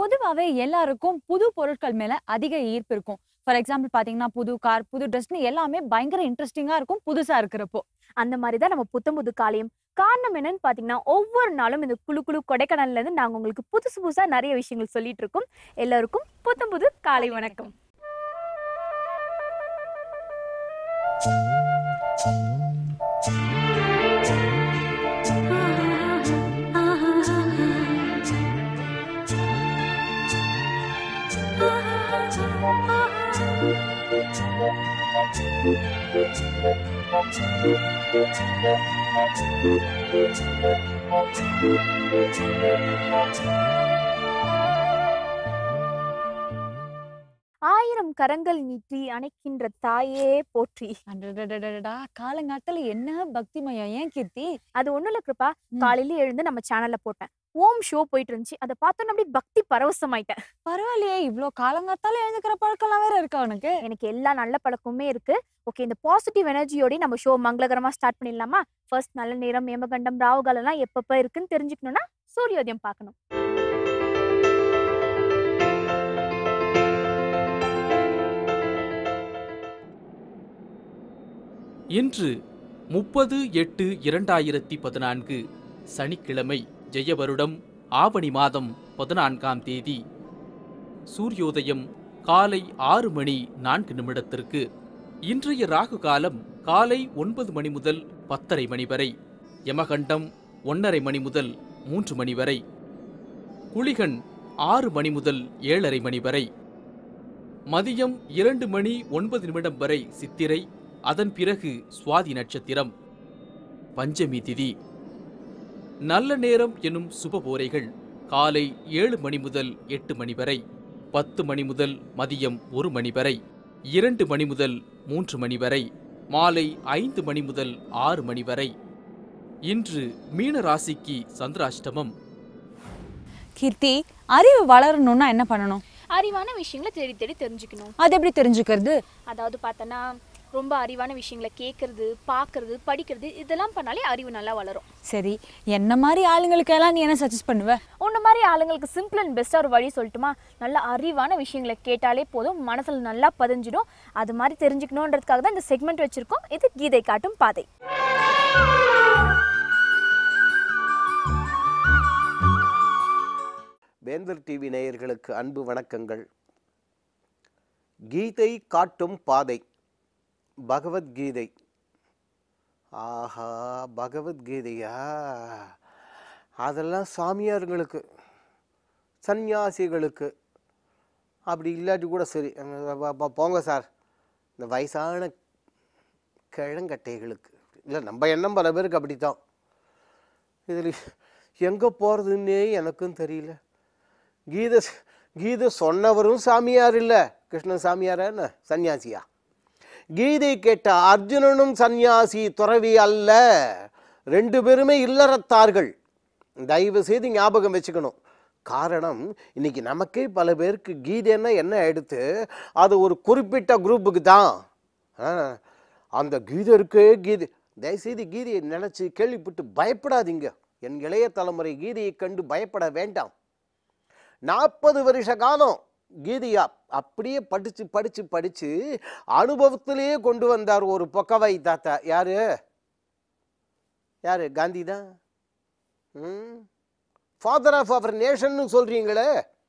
பொதுவாவே எல்லாருக்கும் புது பொருட்கள் மேல அதிக ஈர்ப்பு இருக்கும் ஃபார் எக்ஸாம்பிள் பாத்தீங்கன்னா புது கார் புது ட்ரெஸ்னு எல்லாமே பயங்கர இன்ட்ரெஸ்டிங்கா இருக்கும் புதுசா இருக்கிறப்போ அந்த மாதிரி தான் நம்ம புத்தம் புது காலையும் காரணம் என்னன்னு பாத்தீங்கன்னா ஒவ்வொரு நாளும் இந்த குழு குழு கொடைக்கானல்ல இருந்து நாங்க உங்களுக்கு புதுசு புதுசா நிறைய விஷயங்கள் சொல்லிட்டு இருக்கோம் எல்லாருக்கும் புத்தம் புது காலை வணக்கம் ஆயிரம் கரங்கள் நீட்டி அணைக்கின்ற தாயே போற்றி அடடடடடடா, காலங்காத்தால என்ன பக்திமயம் ஏன் கீர்த்தி அது ஒண்ணும் இல்ல கிருப்பா ம். காலையில எழுந்து நம்ம சேனல்ல போட்டேன் ஓம் ஷோ போயிட்டு இருந்துச்சு அதை பார்த்தோன்னு அப்படியே பக்தி பரவசமாயிட்டேன் பரவாயில்லையே இவ்ளோ காலங்காத்தால எழுந்துக்கிற பழக்கம்லாம் வேற இருக்கா உனக்கு எனக்கு எல்லா நல்ல பழக்கமுமே இருக்கு ஓகே இந்த பாசிட்டிவ் எனர்ஜியோட நம்ம ஷோ மங்களகரமா ஸ்டார்ட் பண்ணிடலாமா ஃபர்ஸ்ட் நல்ல நேரம் ஏமகண்டம் ராவுகாலம் எல்லாம் எப்பப்ப இருக்குன்னு தெரிஞ்சுக்கணும்னா சூரியோதயம் பார்க்கணும் இன்று முப்பது எட்டு இரண்டாயிரத்தி பதினான்கு சனிக்கிழமை ஜெயவருடம் ஆவணி மாதம் பதினான்காம் தேதி சூரியோதயம் காலை ஆறு மணி நான்கு நிமிடத்திற்கு இன்றைய ராகு காலம் காலை ஒன்பது மணி முதல் பத்தரை மணி வரை யமகண்டம் ஒன்றரை மணி முதல் மூன்று மணி வரை குளிகன் ஆறு மணி முதல் ஏழரை மணி வரை மதியம் இரண்டு மணி ஒன்பது நிமிடம் வரை சித்திரை அதன் பிறகு சுவாதி நட்சத்திரம் பஞ்சமி திதி நல்ல நேரம் எனும் சுபபோரைகள் காலை ஏழு மணி முதல் எட்டு மணி வரை பத்து மணி முதல் மதியம் ஒரு மணி வரை இரண்டு மணி முதல் மூன்று மணி வரை மாலை ஐந்து மணி முதல் ஆறு மணி வரை இன்று மீன ராசிக்கு சந்திராஷ்டமம் கீர்த்தி அறிவு வளரணும்னா என்ன பண்ணணும் அறிவான விஷயங்களை தேடி தேடி தெரிஞ்சுக்கணும் அது எப்படி தெரிஞ்சுக்கிறது அதாவது பார்த்தோன்னா ரொம்ப அறிவான விஷயங்களை கேட்கறது பார்க்கறது படிக்கிறது இதெல்லாம் பண்ணாலே அறிவு நல்லா வளரும் சரி என்ன மாதிரி ஆளுங்களுக்கு எல்லாம் நீ என்ன சஜஸ்ட் பண்ணுவ உன்ன மாதிரி ஆளுங்களுக்கு சிம்பிள் அண்ட் பெஸ்ட்டாக ஒரு வழி சொல்லட்டுமா நல்ல அறிவான விஷயங்களை கேட்டாலே போதும் மனசில் நல்லா பதிஞ்சிடும் அது மாதிரி தெரிஞ்சுக்கணுன்றதுக்காக தான் இந்த செக்மெண்ட் வச்சிருக்கோம் இது கீதை காட்டும் பாதை வேந்தர் டிவி நேயர்களுக்கு அன்பு வணக்கங்கள் கீதை காட்டும் பாதை பகவத்கீதை ஆஹா பகவத்கீதையா அதெல்லாம் சாமியாருங்களுக்கு சந்நியாசிகளுக்கு அப்படி இல்லாட்டி கூட சரி அஹ் ப- ப- போங்க சார் இந்த வயசான கிழங்கட்டைகளுக்கு இல்லை நம்ம எண்ணம் பல பேருக்கு அப்படித்தான் இதில் எங்கே போகிறதுன்னே எனக்கும் தெரியல கீதை ஸ்- கீதை சொன்னவரும் சாமியார் இல்லை கிருஷ்ணன் சாமியாரா என்ன சன்னியாசியா கீதை கேட்ட அர்ஜுனனும் சந்நியாசி துறவி அல்ல ரெண்டு பேருமே இல்லறத்தார்கள் தயவு செய்து ஞாபகம் வச்சுக்கணும் காரணம் இன்னைக்கு நமக்கே பல பேருக்கு கீதைன்னா என்ன எடுத்து அது ஒரு குறிப்பிட்ட குரூப்புக்கு தான் ஆ, அந்த கீதை இருக்கே கீதை தயவுசெய்து கீதையை நினச்சி கேள்விப்பட்டு பயப்படாதீங்க என் இளைய தலைமுறை கீதையை கண்டு பயப்பட வேண்டாம் நாற்பது வருஷ காலம் கீதையா அப்படியே படிச்சு படிச்சு படிச்சு அனுபவத்திலேயே கொண்டு வந்தார் ஒரு பொக்கவை தாத்தா யாரு யாரு காந்தி தான் ம் ஃபாதர் ஆஃப் அவர் நேஷன்னு சொல்றீங்களே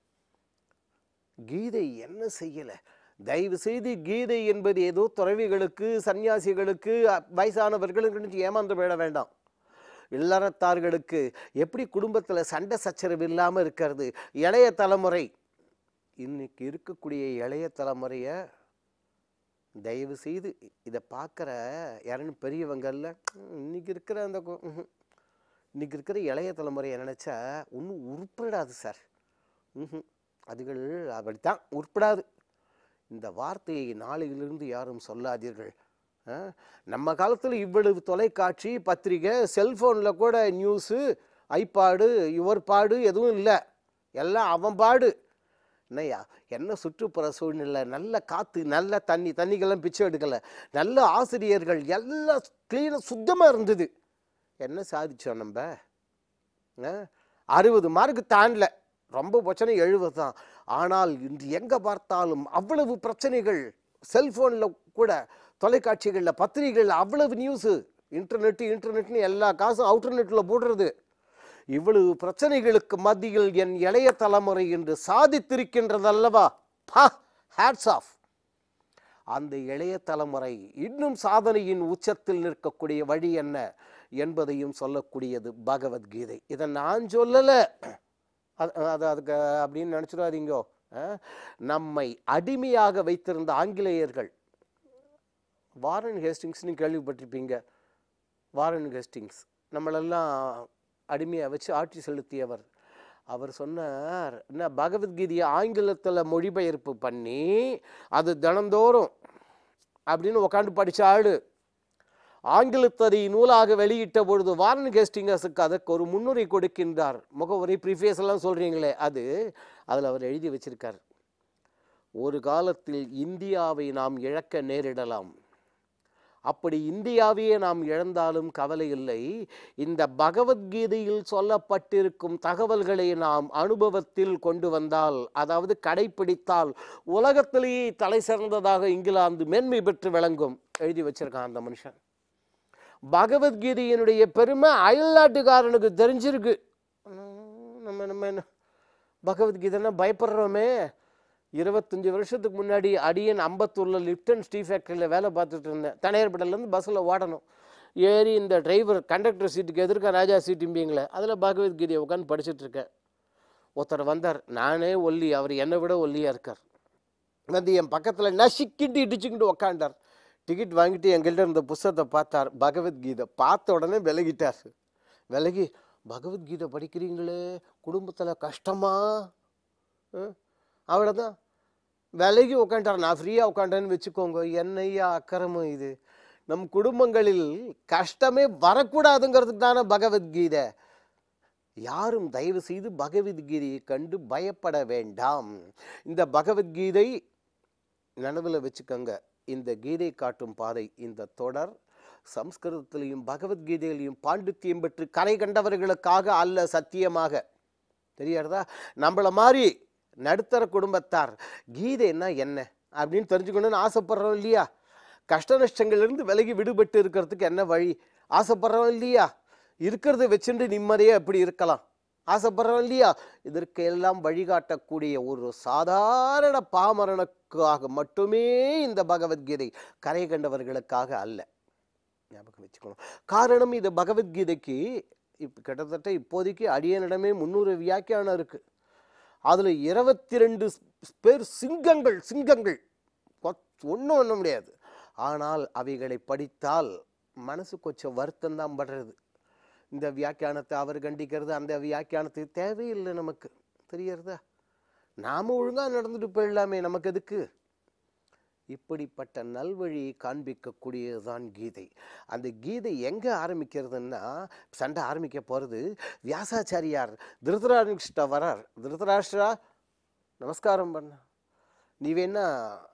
கீதை என்ன செய்யல தயவு செய்து கீதை என்பது ஏதோ துறவிகளுக்கு சன்னியாசிகளுக்கு அ- வயசானவர்களுக்கு ஏமாந்து விட வேண்டாம் இல்லறத்தார்களுக்கு எப்படி குடும்பத்தில் சண்டை சச்சரவு இல்லாமல் இருக்கிறது இளைய தலைமுறை இன்னைக்கு இருக்கக்கூடிய இளைய தலைமுறையை தயவு செய்து இதை பார்க்குற யாருன்னு பெரியவங்க இல்லை இன்னைக்கு இருக்கிற அந்த கு- ம்ஹும். இன்னைக்கு இருக்கிற இளைய தலைமுறையை நினச்சா ஒன்றும் உருப்படாது சார் ம்ஹும். அதுகள் அப்படித்தான் உருப்படாது இந்த வார்த்தையை நாளையிலிருந்து யாரும் சொல்லாதீர்கள் ஆ? நம்ம காலத்தில் இவ்வளவு தொலைக்காட்சி பத்திரிகை செல்ஃபோனில் கூட நியூஸு ஐபாடு இவர் பாடு எதுவும் இல்லை எல்லாம் அவன் பாடு என்னய்யா என்ன சுற்றுப்புற சூழ்நிலை நல்ல காற்று நல்ல தண்ணி தண்ணிக்கெல்லாம் பிச்சை எடுக்கலை நல்ல ஆசிரியர்கள் எல்லாம் க்ளீனாக சுத்தமாக இருந்தது என்ன சாதிச்சோம் நம்ம அறுபது மார்க் தாண்டல ரொம்ப பிரச்சனை எழுபது தான் ஆனால் இன்று எங்கே பார்த்தாலும் அவ்வளவு பிரச்சனைகள் செல்ஃபோனில் கூட தொலைக்காட்சிகளில் பத்திரிகைகளில் அவ்வளவு நியூஸு இன்டர்நெட்டு இன்டர்நெட்னு எல்லா காசும் அவுட்டர்நெட்டில் போடுறது இவ்வளவு பிரச்சனைகளுக்கு மத்தியில் என் இளைய தலைமுறை என்று சாதித்திருக்கின்றதல்லவா பா ஹேட்ஸ் ஆஃப் அந்த இளைய தலைமுறை இன்னும் சாதனையின் உச்சத்தில் நிற்கக்கூடிய வழி என்ன என்பதையும் சொல்லக்கூடியது பகவத்கீதை இதை நான் சொல்லலை அது அது அதுக்கு அப்படின்னு நினச்சிடாதீங்கோ அஹ், நம்மை அடிமையாக வைத்திருந்த ஆங்கிலேயர்கள் வாரன் ஹேஸ்டிங்ஸ்னு கேள்விப்பட்டிருப்பீங்க வாரன் ஹேஸ்டிங்ஸ் நம்மளெல்லாம் அடிமையாக வச்சு ஆட்சி செலுத்தியவர் அவர் சொன்னார் என்ன பகவத்கீதையை ஆங்கிலத்தில் மொழிபெயர்ப்பு பண்ணி அது தினந்தோறும் அப்படின்னு உட்காந்து படிச்ச ஆளு ஆங்கிலத்ததை நூலாக வெளியிட்ட பொழுது வாரன் ஹேஸ்டிங்கஸுக்கு அதற்கு ஒரு முன்னுரை கொடுக்கின்றார் முகவரி ப்ரிஃபேஸ் எல்லாம் சொல்கிறீங்களே அது அதில் அவர் எழுதி வச்சிருக்கார் ஒரு காலத்தில் இந்தியாவை நாம் இழக்க நேரிடலாம் அப்படி இந்தியாவையே நாம் இழந்தாலும் கவலை இல்லை இந்த பகவத்கீதையில் சொல்லப்பட்டிருக்கும் தகவல்களை நாம் அனுபவத்தில் கொண்டு வந்தால் அதாவது கடைப்பிடித்தால் உலகத்திலேயே தலை சிறந்ததாக இங்கிலாந்து மேன்மை பெற்று விளங்கும் எழுதி வச்சிருக்கான் அந்த மனுஷன் பகவத்கீதையினுடைய பெருமை அயல்நாட்டுக்காரனுக்கு தெரிஞ்சிருக்கு உம், நம்ம நம்ம என்ன பகவத்கீதைன்னா பயப்படுறோமே இருபத்தஞ்சி வருஷத்துக்கு முன்னாடி அடியன் அம்பத்தூரில் லிப்டன் ஸ்டீ ஃபேக்ட்ரியில் வேலை பார்த்துட்டு இருந்தேன் தனியார்பேட்டையிலேருந்து பஸ்ஸில் ஓடணும் ஏறி இந்த டிரைவர் கண்டக்டர் சீட்டுக்கு எதிர்க்க ராஜா சீட்டும்பிங்களே அதில் பகவத்கீதையை உட்காந்து படிச்சுட்டு இருக்கேன் ஒருத்தர் வந்தார் நானே ஒல்லி அவர் என்னை விட ஒல்லியாக இருக்கார் வந்து என் பக்கத்தில் நசிக்கிட்டு இடிச்சுக்கிட்டு உக்காண்டார் டிக்கெட் வாங்கிட்டு எங்கள்கிட்ட இருந்த புஸ்தகத்தை பார்த்தார் பகவத்கீதை பார்த்த உடனே விலகிட்டார் விலகி பகவத்கீதை படிக்கிறீங்களே குடும்பத்தில் கஷ்டமா அவ்வளோதான் விலகி உட்காண்டார் நான் ஃப்ரீயாக உட்காண்டேன்னு வச்சுக்கோங்க என்னையா அக்கிரமம் இது நம் குடும்பங்களில் கஷ்டமே வரக்கூடாதுங்கிறதுக்கு தானே பகவத்கீதை யாரும் தயவு செய்து பகவத்கீதையை கண்டு பயப்பட வேண்டாம் இந்த பகவத்கீதை நினைவில் வச்சுக்கோங்க இந்த கீதை காட்டும் பாதை இந்த தொடர் சம்ஸ்கிருதத்திலையும் பகவத்கீதையிலையும் பாண்டித்தியம் பெற்று கரை கண்டவர்களுக்காக அல்ல சத்தியமாக தெரியாதா நம்மள மாதிரி நடுத்தர குடும்பத்தார் கீதைன்னா என்ன அப்படின்னு தெரிஞ்சுக்கணும்னு ஆசைப்படுறோம் இல்லையா கஷ்ட நஷ்டங்கள்லேருந்து விலகி விடுபட்டு இருக்கிறதுக்கு என்ன வழி ஆசைப்படுறோம் இல்லையா இருக்கிறத வச்சுட்டு நிம்மதியாக எப்படி இருக்கலாம் ஆசைப்படுறோம் இல்லையா இதற்கு எல்லாம் வழிகாட்டக்கூடிய ஒரு சாதாரண பாமரனுக்காக மட்டுமே இந்த பகவத்கீதை கரை கண்டவர்களுக்காக அல்ல ஞாபகம் வச்சுக்கணும் காரணம் இது பகவத்கீதைக்கு இப்போ கிட்டத்தட்ட இப்போதைக்கு அடியனிடமே முந்நூறு வியாக்கியானம் இருக்கு அதில் இருபத்தி ரெண்டு பேர் சிங்கங்கள் சிங்கங்கள் ஒன்றும் பண்ண முடியாது ஆனால் அவைகளை படித்தால் மனசு கொஞ்சம் வருத்தம் தான் படுறது இந்த வியாக்கியானத்தை அவர் கண்டிக்கிறது அந்த வியாக்கியானத்தை தேவையில்லை நமக்கு தெரியறதா நாம ஒழுங்கா நடந்துட்டு போயிடலாமே நமக்கு எதுக்கு இப்படிப்பட்ட நல்வழியை காண்பிக்கக்கூடியதுதான் கீதை அந்த கீதை எங்கே ஆரம்பிக்கிறதுன்னா சண்டை ஆரம்பிக்க போகிறது வியாசாச்சாரியார் திருதராஷ்டிர வரார் திருதராஷ்டிரா நமஸ்காரம் பண்ண நீ வேணா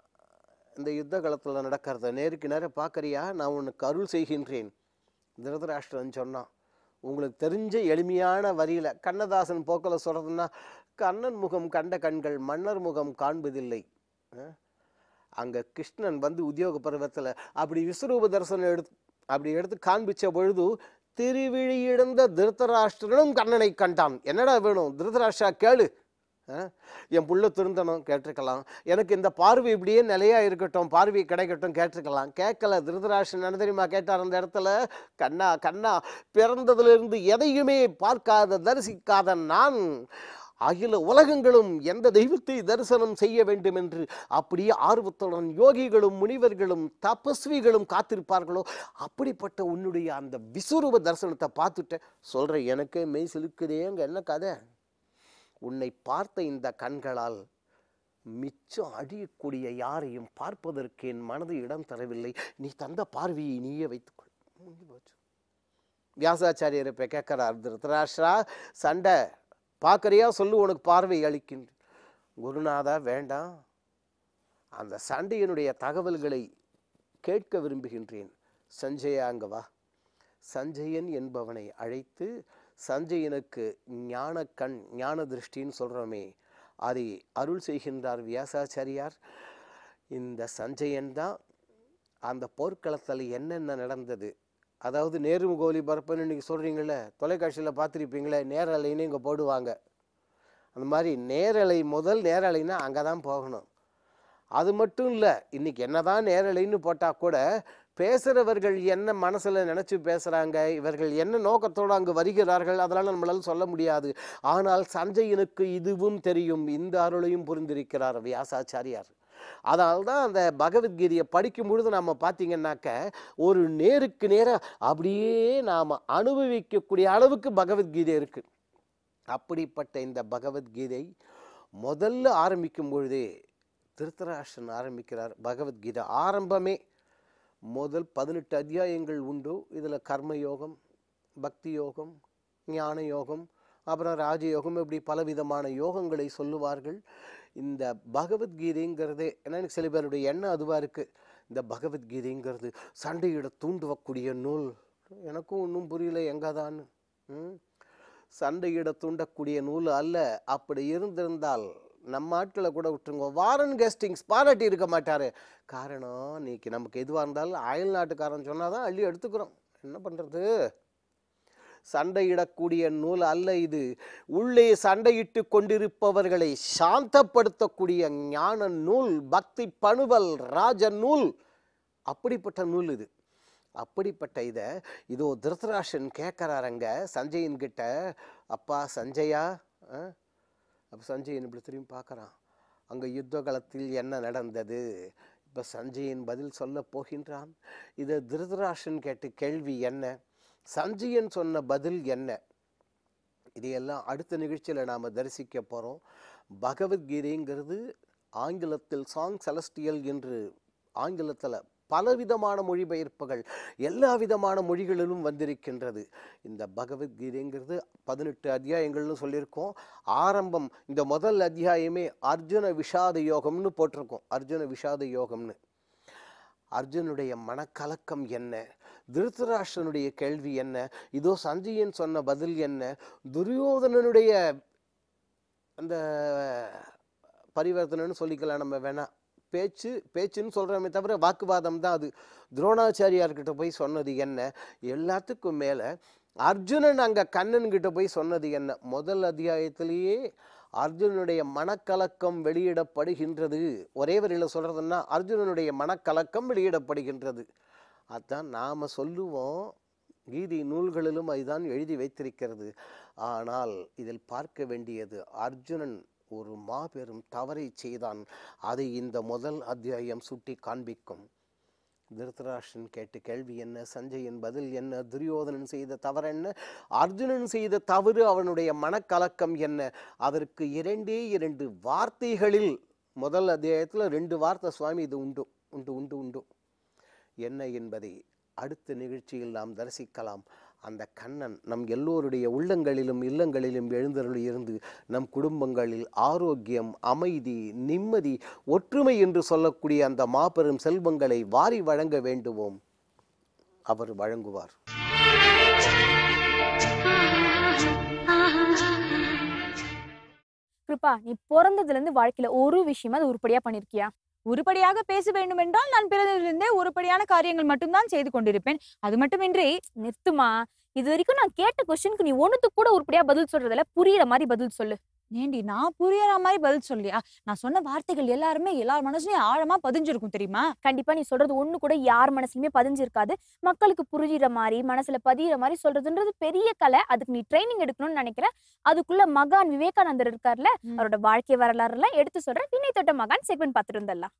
இந்த யுத்த காலத்தில் நடக்கிறத நேருக்கு நேரம் பார்க்கறியா நான் உனக்கு அருள் செய்கின்றேன் திருதராஷ்டிரன் சொன்னான் உங்களுக்கு தெரிஞ்ச எளிமையான வரியில் கண்ணதாசன் போக்கில் சொல்கிறதுன்னா கண்ணன் முகம் கண்ட கண்கள் மன்னர் முகம் காண்பதில்லை அஹ்? அங்கே கிருஷ்ணன் வந்து உத்தியோக பருவத்தில் அப்படி விஸ்வரூப தரிசனம் எடுத்து அப்படி எடுத்து காண்பிச்ச பொழுது திருவிழி இழந்த திருத்தராஷ்டிரனும் கண்ணனை கண்டான் என்னடா வேணும் திருதராஷ்டிரா கேளு அஹ்? என் புள்ள திருந்தணும் கேட்டிருக்கலாம் எனக்கு இந்த பார்வை இப்படியே நிலையா இருக்கட்டும் பார்வை கிடைக்கட்டும் கேட்டிருக்கலாம் கேட்கல திருதராஷ்டிரன் என்ன தெரியுமா கேட்டார் அந்த இடத்துல கண்ணா கண்ணா பிறந்ததிலிருந்து எதையுமே பார்க்காத தரிசிக்காத நான் அகில உலகங்களும் எந்த தெய்வத்தை தரிசனம் செய்ய வேண்டும் என்று அப்படியே ஆர்வத்துடன் யோகிகளும் முனிவர்களும் தபஸ்விகளும் காத்திருப்பார்களோ அப்படிப்பட்ட உன்னுடைய அந்த விஸ்வரூப தரிசனத்தை பார்த்துட்ட சொல்ற எனக்கே மெய் சிலுக்குதே அங்க என்ன கதை உன்னை பார்த்த இந்த கண்களால் மிச்சம் அழியக்கூடிய யாரையும் பார்ப்பதற்கு என் மனது இடம் தரவில்லை நீ தந்த பார்வையை நீயே வைத்துக்கொள் முடிஞ்சு போச்சு வியாசாச்சாரியர் இப்போ கேட்குறார் திருத்தராஷ்டிரா சண்டை பார்க்கறியா சொல்லு உனக்கு பார்வை அளிக்கின்ற குருநாதா வேண்டாம் அந்த சண்டையினுடைய தகவல்களை கேட்க விரும்புகின்றேன் சஞ்சயா அங்க வா சஞ்சயன் என்பவனை அழைத்து சஞ்சயனுக்கு ஞான கண் ஞான திருஷ்டின்னு சொல்கிறோமே அதை அருள் செய்கின்றார் வியாசாச்சாரியார் இந்த சஞ்சயன் தான் அந்த போர்க்களத்தில் என்னென்ன நடந்தது அதாவது நேருமுகோலி பரப்புன்னு இன்றைக்கி சொல்கிறீங்களே தொலைக்காட்சியில் பார்த்துருப்பீங்களே நேரலைன்னு இங்கே போடுவாங்க அந்த மாதிரி நேரலை முதல் நேரலைன்னா அங்கே தான் போகணும் அது மட்டும் இல்லை இன்னைக்கு என்னதான் நேரலைன்னு போட்டால் கூட பேசுகிறவர்கள் என்ன மனசில் நினச்சி பேசுகிறாங்க இவர்கள் என்ன நோக்கத்தோடு அங்கு வருகிறார்கள் அதெல்லாம் நம்மளால் சொல்ல முடியாது ஆனால் சஞ்சயனுக்கு இதுவும் தெரியும் இந்த அருளையும் புரிந்திருக்கிறார் வியாசாச்சாரியார் அதனால தான் அந்த பகவத்கீதையை படிக்கும் பொழுது நம்ம பார்த்தீங்கன்னாக்க ஒரு நேருக்கு நேராக அப்படியே நாம் அனுபவிக்கக்கூடிய அளவுக்கு பகவத்கீதை இருக்குது அப்படிப்பட்ட இந்த பகவத்கீதை முதல்ல ஆரம்பிக்கும் பொழுதே திருத்தராஷ்டிரன் ஆரம்பிக்கிறார் பகவத்கீதை ஆரம்பமே முதல் பதினெட்டு அத்தியாயங்கள் உண்டு இதில் கர்மயோகம் பக்தி யோகம் ஞான யோகம் அப்புறம் ராஜயோகம் இப்படி பலவிதமான யோகங்களை சொல்லுவார்கள் இந்த பகவத்கீதைங்கிறதே ஏன்னா எனக்கு சில பேருடைய எண்ணம் அதுவாக இருக்குது இந்த பகவத்கீதைங்கிறது சண்டையிட தூண்டுவக்கூடிய நூல் எனக்கும் ஒன்றும் புரியல எங்கதான்னு ம் சண்டையிட தூண்டக்கூடிய நூல் அல்ல அப்படி இருந்திருந்தால் நம்ம ஆட்களை கூட விட்டுருங்க வாரன் கெஸ்டிங்ஸ் பாராட்டி இருக்க மாட்டாரு காரணம் இன்னைக்கு நமக்கு எதுவாக இருந்தாலும் அயல் நாட்டுக்காரன் சொன்னால் தான் அள்ளி எடுத்துக்கிறோம் என்ன பண்ணுறது சண்டையிடக்கூடிய நூல் அல்ல இது உள்ளே சண்டையிட்டு கொண்டிருப்பவர்களை சாந்தப்படுத்தக்கூடிய ஞான நூல் பக்தி பணுவல் ராஜ நூல் அப்படிப்பட்ட நூல் இது அப்படிப்பட்ட இதை இதோ திருதராஷன் கேட்குறாருங்க சஞ்சயன் கிட்ட அப்பா சஞ்சயா அப்போ சஞ்சயன் இப்படி திரும்பி பார்க்குறான் அங்கே யுத்த காலத்தில் என்ன நடந்தது இப்போ சஞ்சயன் பதில் சொல்ல போகின்றான் இதை திருதராஷன் கேட்ட கேள்வி என்ன சஞ்சயன் சொன்ன பதில் என்ன இதையெல்லாம் அடுத்த நிகழ்ச்சியில் நாம் தரிசிக்க போகிறோம் பகவத்கீதைங்கிறது ஆங்கிலத்தில் சாங் செலஸ்டியல் என்று ஆங்கிலத்தில் பலவிதமான மொழிபெயர்ப்புகள் எல்லா விதமான மொழிகளிலும் வந்திருக்கின்றது இந்த பகவத்கீதைங்கிறது பதினெட்டு அத்தியாயங்கள்னு சொல்லியிருக்கோம் ஆரம்பம் இந்த முதல் அத்தியாயமே அர்ஜுன விஷாத யோகம்னு போட்டிருக்கோம் அர்ஜுன விஷாத யோகம்னு அர்ஜுனுடைய மனக்கலக்கம் என்ன திருத்தராஷ்டனுடைய கேள்வி என்ன இதோ சஞ்சயன் சொன்ன பதில் என்ன துரியோதனனுடைய அந்த பரிவர்த்தனைன்னு சொல்லிக்கலாம் நம்ம வேணா பேச்சு பேச்சுன்னு சொல்கிறோமே தவிர வாக்குவாதம் தான் அது துரோணாச்சாரியார்கிட்ட போய் சொன்னது என்ன எல்லாத்துக்கும் மேலே அர்ஜுனன் அங்கே கண்ணன் கிட்ட போய் சொன்னது என்ன முதல் அத்தியாயத்திலேயே அர்ஜுனனுடைய மனக்கலக்கம் வெளியிடப்படுகின்றது ஒரே வரியில் சொல்கிறதுன்னா அர்ஜுனனுடைய மனக்கலக்கம் வெளியிடப்படுகின்றது அதான் நாம் சொல்லுவோம் கீதை நூல்களிலும் அதுதான் எழுதி வைத்திருக்கிறது ஆனால் இதில் பார்க்க வேண்டியது அர்ஜுனன் ஒரு மாபெரும் தவறை செய்தான் அதை இந்த முதல் அத்தியாயம் சுட்டி காண்பிக்கும் திருதராஷ்டிரன் கேட்ட கேள்வி என்ன சஞ்சயன் பதில் என்ன துரியோதனன் செய்த தவறு என்ன அர்ஜுனன் செய்த தவறு அவனுடைய மனக்கலக்கம் என்ன அதற்கு இரண்டே இரண்டு வார்த்தைகளில் முதல் அத்தியாயத்தில் ரெண்டு வார்த்தை சுவாமி இது உண்டு உண்டு உண்டு உண்டு என்ன என்பதை அடுத்த நிகழ்ச்சியில் நாம் தரிசிக்கலாம் அந்த கண்ணன் நம் எல்லோருடைய உள்ளங்களிலும் இல்லங்களிலும் எழுந்தருளி இருந்து நம் குடும்பங்களில் ஆரோக்கியம் அமைதி நிம்மதி ஒற்றுமை என்று சொல்லக்கூடிய அந்த மாபெரும் செல்வங்களை வாரி வழங்க வேண்டுவோம் அவர் வழங்குவார் கிருபா நீ பிறந்ததுல இருந்து வாழ்க்கையில ஒரு விஷயமா அது உருப்படியா பண்ணிருக்கியா உருப்படியாக பேச வேண்டும் என்றால் நான் பிறந்ததிலிருந்தே உருப்படியான காரியங்கள் மட்டும்தான் செய்து கொண்டிருப்பேன் அது மட்டுமின்றி நிறுத்துமா இது வரைக்கும் நான் கேட்ட கொஸ்டினுக்கு நீ ஒண்ணுத்துக்கு கூட உருப்படியா பதில் சொல்றதுல புரியுற மாதிரி பதில் சொல்லு ஏண்டி நான் புரியற மாதிரி பதில் சொல்லியா நான் சொன்ன வார்த்தைகள் எல்லாருமே எல்லார் மனசுலயும் ஆழமா பதிஞ்சிருக்கும் தெரியுமா கண்டிப்பா நீ சொல்றது ஒண்ணு கூட யார் மனசுலயுமே பதிஞ்சிருக்காது மக்களுக்கு புரியுற மாதிரி மனசுல பதியிற மாதிரி சொல்றதுன்றது பெரிய கலை அதுக்கு நீ ட்ரைனிங் எடுக்கணும்னு நினைக்கிறேன் அதுக்குள்ள மகான் விவேகானந்தர் இருக்கார்ல ம். அவரோட வாழ்க்கை வரலாறு எல்லாம் எடுத்து சொல்றேன் வினை தொட்ட மகான் செக்மெண்ட் பார்த்துட்டு இருந்தல்லாம்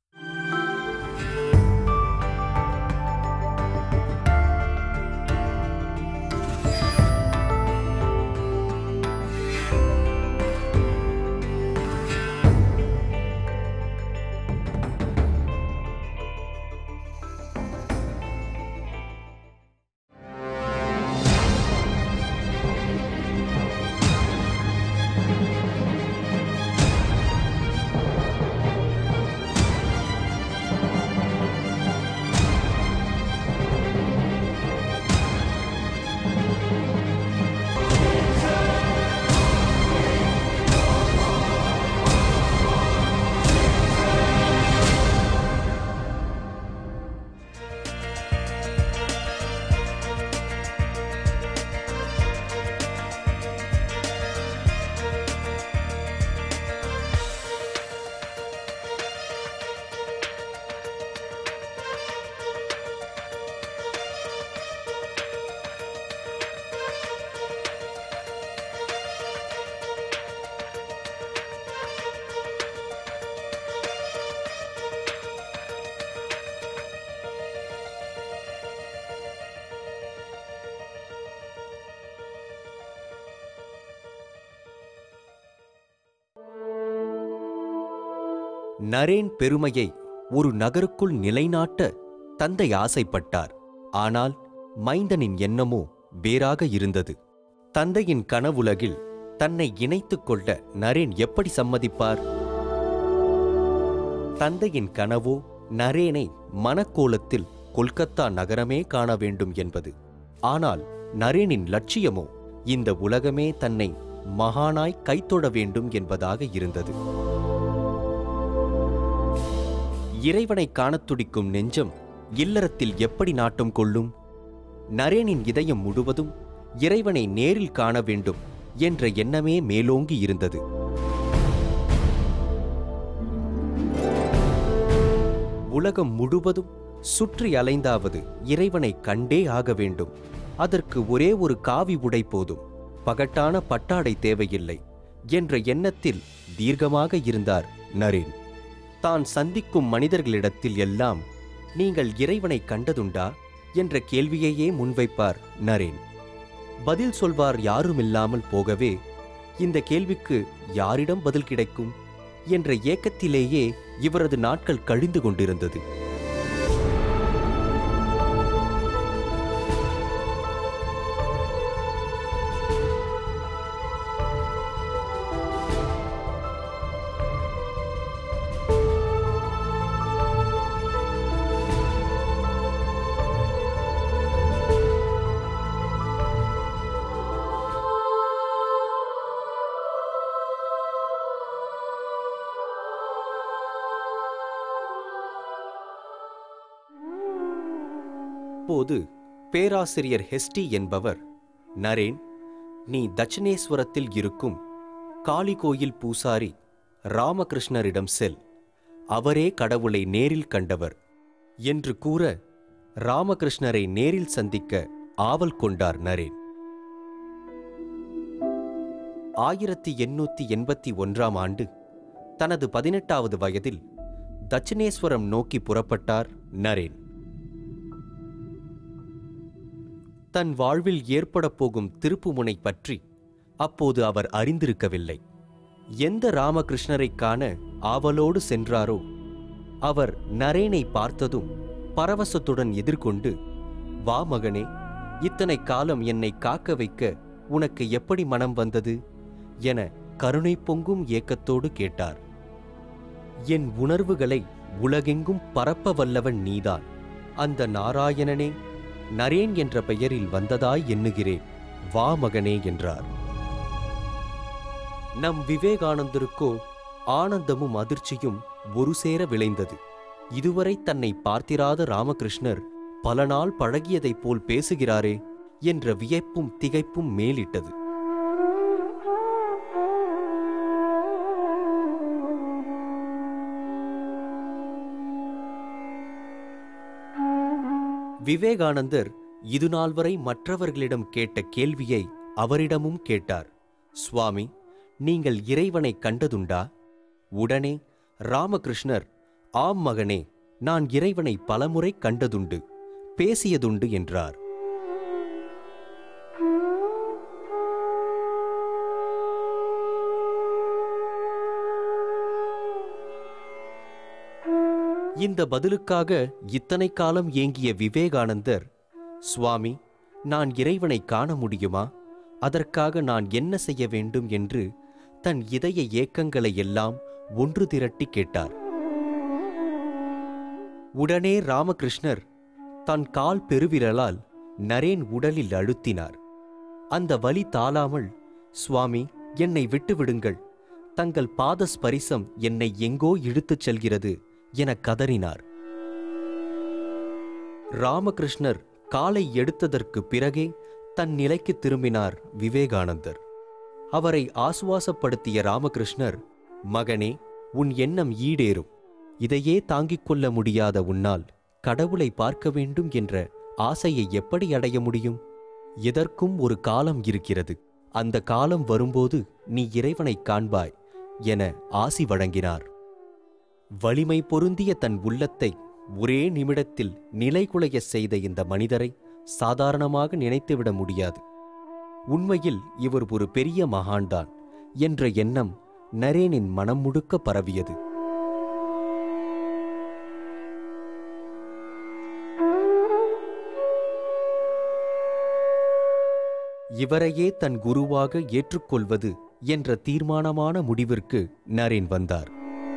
நரேன் பெருமையை ஒரு நகருக்குள் நிலைநாட்ட தந்தை ஆசைப்பட்டார் ஆனால் மைந்தனின் எண்ணமோ வேறாக இருந்தது தந்தையின் கனவுலகில் தன்னை இணைத்துக் கொள்ள நரேன் எப்படி சம்மதிப்பார் தந்தையின் கனவோ நரேனை மனக்கோலத்தில் கொல்கத்தா நகரமே காண வேண்டும் என்பது ஆனால் நரேனின் லட்சியமோ இந்த உலகமே தன்னை மகானாய் கைத்தொட வேண்டும் என்பதாக இருந்தது இறைவனை காணத் துடிக்கும் நெஞ்சம் இல்லறத்தில் எப்படி நாட்டம் கொள்ளும் நரேனின் இதயம் முழுவதும் இறைவனை நேரில் காண வேண்டும் என்ற எண்ணமே மேலோங்கி இருந்தது உலகம் முழுவதும் சுற்றி அலைந்தாவது இறைவனை கண்டே ஆக வேண்டும் அதற்கு ஒரே ஒரு காவி உடை போதும் பகட்டான பட்டாடை தேவையில்லை என்ற எண்ணத்தில் தீர்க்கமாக இருந்தார் நரேன் தான் சந்திக்கும் மனிதர்களிடத்தில் எல்லாம் நீங்கள் இறைவனை கண்டதுண்டா என்ற கேள்வியையே முன்வைப்பார் நரேன் பதில் சொல்வார் யாருமில்லாமல் போகவே இந்த கேள்விக்கு யாரிடம் பதில் கிடைக்கும் என்ற ஏக்கத்திலேயே இவரது நாட்கள் கழிந்து கொண்டிருந்தது அப்போது பேராசிரியர் ஹெஸ்டி என்பவர் நரேன் நீ தட்சிணேஸ்வரத்தில் இருக்கும் காளி கோயில் பூசாரி ராமகிருஷ்ணரிடம் செல் அவரே கடவுளை நேரில் கண்டவர் என்று கூற ராமகிருஷ்ணரை நேரில் சந்திக்க ஆவல் கொண்டார் நரேன் ஆயிரத்தி எண்ணூத்தி எண்பத்தி ஒன்றாம் ஆண்டு தனது பதினெட்டாவது வயதில் தட்சிணேஸ்வரம் நோக்கி புறப்பட்டார் நரேன் தன் வாழ்வில் ஏற்படப் போகும் திருப்புமுனை பற்றி அப்போது அவர் அறிந்திருக்கவில்லை எந்த ராமகிருஷ்ணரைக் காண ஆவலோடு சென்றாரோ அவர் நரேனை பார்த்ததும் பரவசத்துடன் எதிர்கொண்டு வா மகனே இத்தனை காலம் என்னை காக்க வைக்க உனக்கு எப்படி மனம் வந்தது என கருணை பொங்கும் ஏக்கத்தோடு கேட்டார் என் உணர்வுகளை உலகெங்கும் பரப்ப வல்லவன் நீதான் அந்த நாராயணனே நரேன் என்ற பெயரில் வந்ததாய் எண்ணுகிறேன் வா மகனே என்றார் நம் விவேகானந்தருக்கோ ஆனந்தமும் அதிர்ச்சியும் ஒரு சேர விளைந்தது இதுவரை தன்னை பார்த்திராத ராமகிருஷ்ணர் பல நாள் பழகியதைப் போல் பேசுகிறாரே என்ற வியப்பும் திகைப்பும் மேலிட்டது விவேகானந்தர் இதுநாள் வரை மற்றவர்களிடம் கேட்ட கேள்வியை அவரிடமும் கேட்டார் சுவாமி நீங்கள் இறைவனை கண்டதுண்டா உடனே ராமகிருஷ்ணர் ஆம் மகனே நான் இறைவனை பலமுறை கண்டதுண்டு பேசியதுண்டு என்றார் இந்த பதிலுக்காக இத்தனை காலம் ஏங்கிய விவேகானந்தர் சுவாமி நான் இறைவனை காண முடியுமா அதற்காக நான் என்ன செய்ய வேண்டும் என்று தன் இதய ஏக்கங்களை எல்லாம் ஒன்று திரட்டி கேட்டார் உடனே ராமகிருஷ்ணர் தன் கால் பெருவிரலால் நரேன் உடலில் அழுத்தினார் அந்த வலி தாளாமல் சுவாமி என்னை விட்டுவிடுங்கள் தங்கள் பாத ஸ்பரிசம் என்னை எங்கோ இழுத்துச் செல்கிறது என கதறினார் ராமகிருஷ்ணர் காலை எடுத்ததற்கு பிறகே தன் நிலைக்கு திரும்பினார் விவேகானந்தர் அவரை ஆசுவாசப்படுத்திய ராமகிருஷ்ணர் மகனே உன் எண்ணம் ஈடேறும் இதையே தாங்கிக் கொள்ள முடியாத உன்னால் கடவுளை பார்க்க வேண்டும் என்ற ஆசையை எப்படி அடைய முடியும் எதற்கும் ஒரு காலம் இருக்கிறது அந்த காலம் வரும்போது நீ இறைவனைக் காண்பாய் என ஆசி வழங்கினார் வலிமை பொருந்திய தன் உள்ளத்தை ஒரே நிமிடத்தில் நிலைகுலையச் செய்த இந்த மனிதரை சாதாரணமாக நினைத்துவிட முடியாது உண்மையில் இவர் ஒரு பெரிய மகான்தான் என்ற எண்ணம் நரேனின் மனம் முழுக்க பரவியது இவரையே தன் குருவாக ஏற்றுக்கொள்வது என்ற தீர்மானமான முடிவிற்கு நரேன் வந்தார்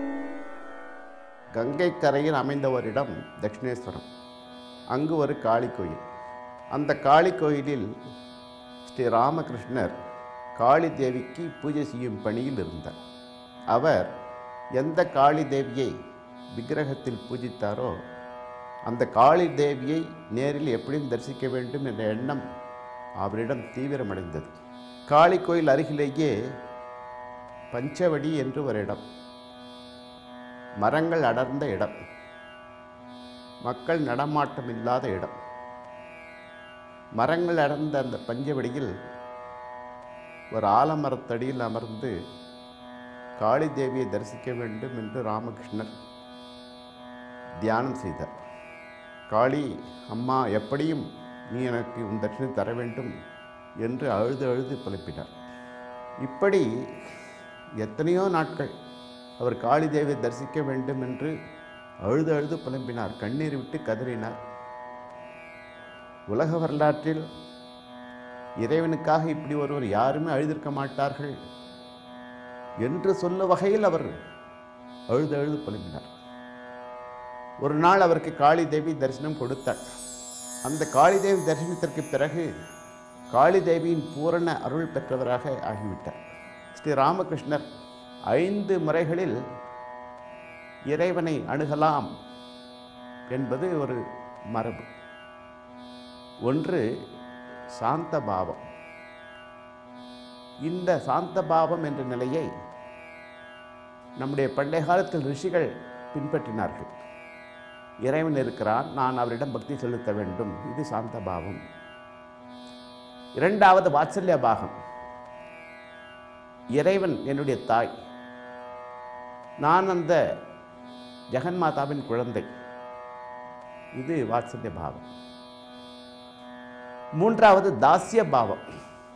கங்கை கரையில் அமைந்த ஒரு இடம் தட்சிணேஸ்வரம் அங்கு ஒரு காளி கோயில் அந்த காளி கோயிலில் ஸ்ரீ ராமகிருஷ்ணர் காளி தேவிக்கு பூஜை செய்யும் பணியில் இருந்தார் அவர் எந்த காளி தேவியை விக்கிரகத்தில் பூஜித்தாரோ அந்த காளி தேவியை நேரில் எப்படியும் தரிசிக்க வேண்டும் என்ற எண்ணம் அவரிடம் தீவிரமடைந்தது காளி கோயில் அருகிலேயே பஞ்சவடி என்று ஒரு இடம் மரங்கள் அடர்ந்த இடம் மக்கள் நடமாட்டம் இல்லாத இடம் மரங்கள் அடர்ந்த அந்த பஞ்சவடியில் ஒரு ஆலமரத்தடியில் அமர்ந்து காளி தேவியை தரிசிக்க வேண்டும் என்று ராமகிருஷ்ணர் தியானம் செய்தார் காளி அம்மா எப்படியும் நீ எனக்கு உன் தட்சிணை தர வேண்டும் என்று அழுது அழுது புலப்பினார் இப்படி எத்தனையோ நாட்கள் அவர் காளி தேவியை தரிசிக்க வேண்டும் என்று அழுது அழுது புலம்பினார் கண்ணீர் விட்டு கதறினார் உலக வரலாற்றில் இறைவனுக்காக இப்படி ஒருவர் யாருமே அழுதிருக்க மாட்டார்கள் என்று சொல்லும் வகையில் அவர் அழுது அழுது புலம்பினார் ஒரு நாள் அவருக்கு காளி தேவி தரிசனம் கொடுத்தார் அந்த காளி தேவி தரிசனத்திற்கு பிறகு காளி தேவியின் பூரண அருள் பெற்றவராக ஆகிவிட்டார் ஸ்ரீ ராமகிருஷ்ணர் ஐந்து முறைகளில் இறைவனை அணுகலாம் என்பது ஒரு மரபு ஒன்று சாந்த பாவம் இந்த சாந்த பாவம் என்ற நிலையை நம்முடைய பண்டைய காலத்தில் ரிஷிகள் பின்பற்றினார்கள் இறைவன் இருக்கிறான் நான் அவரிடம் பக்தி செலுத்த வேண்டும் இது சாந்த பாவம் இரண்டாவது வாத்சல்ய பாகம் இறைவன் என்னுடைய தாய் நான் அந்த ஜெகன்மாதாவின் குழந்தை இது வாத்சல்ய பாவம் மூன்றாவது தாஸ்ய பாவம்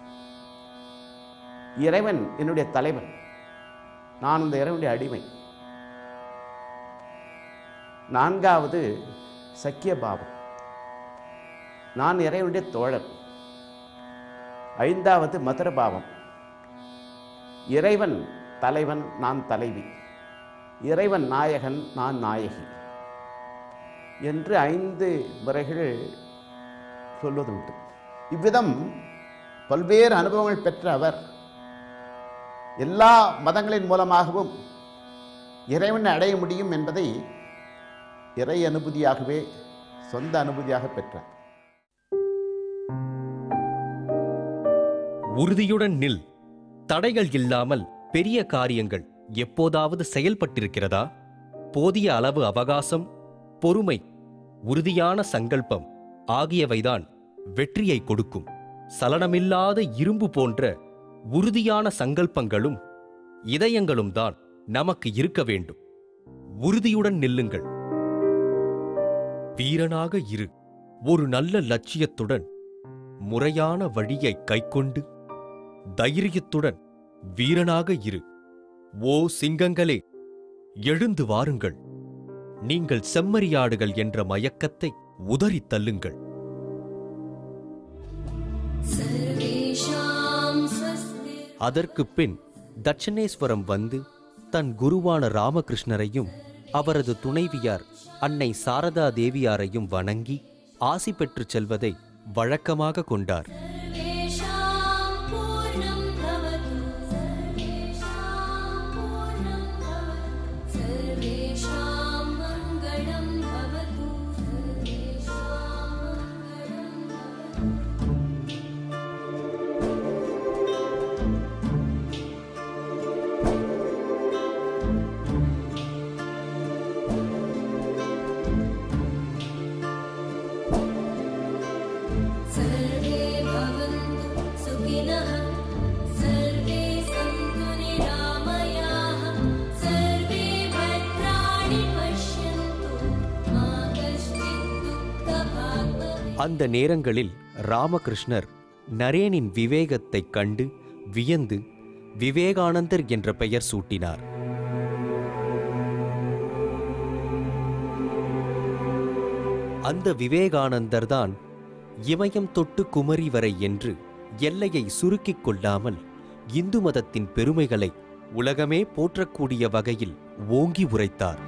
இறைவன் என்னுடைய தலைவன் நான் அந்த இறைவனுடைய அடிமை நான்காவது சக்கிய பாவம் நான் இறைவனுடைய தோழன் ஐந்தாவது மதுர பாவம் இறைவன் தலைவன் நான் தலைவி இறைவன் நாயகன் நான் நாயகி என்று ஐந்து முறைகள் சொல்வதுண்டு இவ்விதம் பல்வேறு அனுபவங்கள் பெற்ற அவர் எல்லா மதங்களின் மூலமாகவும் இறைவனை அடைய முடியும் என்பதை இறை அனுபூதியாகவே சொந்த அனுபூதியாக பெற்றார் உறுதியுடன் நில் தடைகள் இல்லாமல் பெரிய காரியங்கள் எப்போதாவது செயல்பட்டிருக்கிறதா போதிய அளவு அவகாசம் பொறுமை உறுதியான சங்கல்பம் ஆகியவைதான் வெற்றியை கொடுக்கும் சலனமில்லாத இரும்பு போன்ற உறுதியான சங்கல்பங்களும் இதயங்களும் தான் நமக்கு இருக்க வேண்டும் உறுதியுடன் நில்லுங்கள் வீரனாக இரு ஒரு நல்ல லட்சியத்துடன் முறையான வழியை கைக்கொண்டு தைரியத்துடன் வீரனாக இரு ஓ சிங்கங்களே எழுந்து வாருங்கள் நீங்கள் செம்மறியாடுகள் என்ற மயக்கத்தை உதறித் தள்ளுங்கள் அதற்குப் பின் தட்சணேஸ்வரம் வந்து தன் குருவான ராமகிருஷ்ணரையும் அவரது துணைவியார் அன்னை சாரதா தேவியாரையும் வணங்கி ஆசி பெற்றுச் செல்வதை வழக்கமாக கொண்டார் सर्वेषां पूर्णं भवतु सर्वेषां पूर्णं भवतु सर्वेषां मङ्गलं भवतु सर्वेषां मङ्गलं भवतु सर्वे भवन्तु सुखिनः सर्वे सन्तु निरामयाः सर्वे भद्राणि पश्यन्तु मा कश्चित् दुःखभाग् भवेत् அந்த நேரங்களில் ராமகிருஷ்ணர் நரேனின் விவேகத்தைக் கண்டு வியந்து விவேகானந்தர் என்ற பெயர் சூட்டினார் அந்த விவேகானந்தர்தான் இமயம் தொட்டு குமரி வரை என்று எல்லையை சுருக்கிக் கொள்ளாமல் இந்து மதத்தின் பெருமைகளை உலகமே போற்றக்கூடிய வகையில் ஓங்கி உரைத்தார்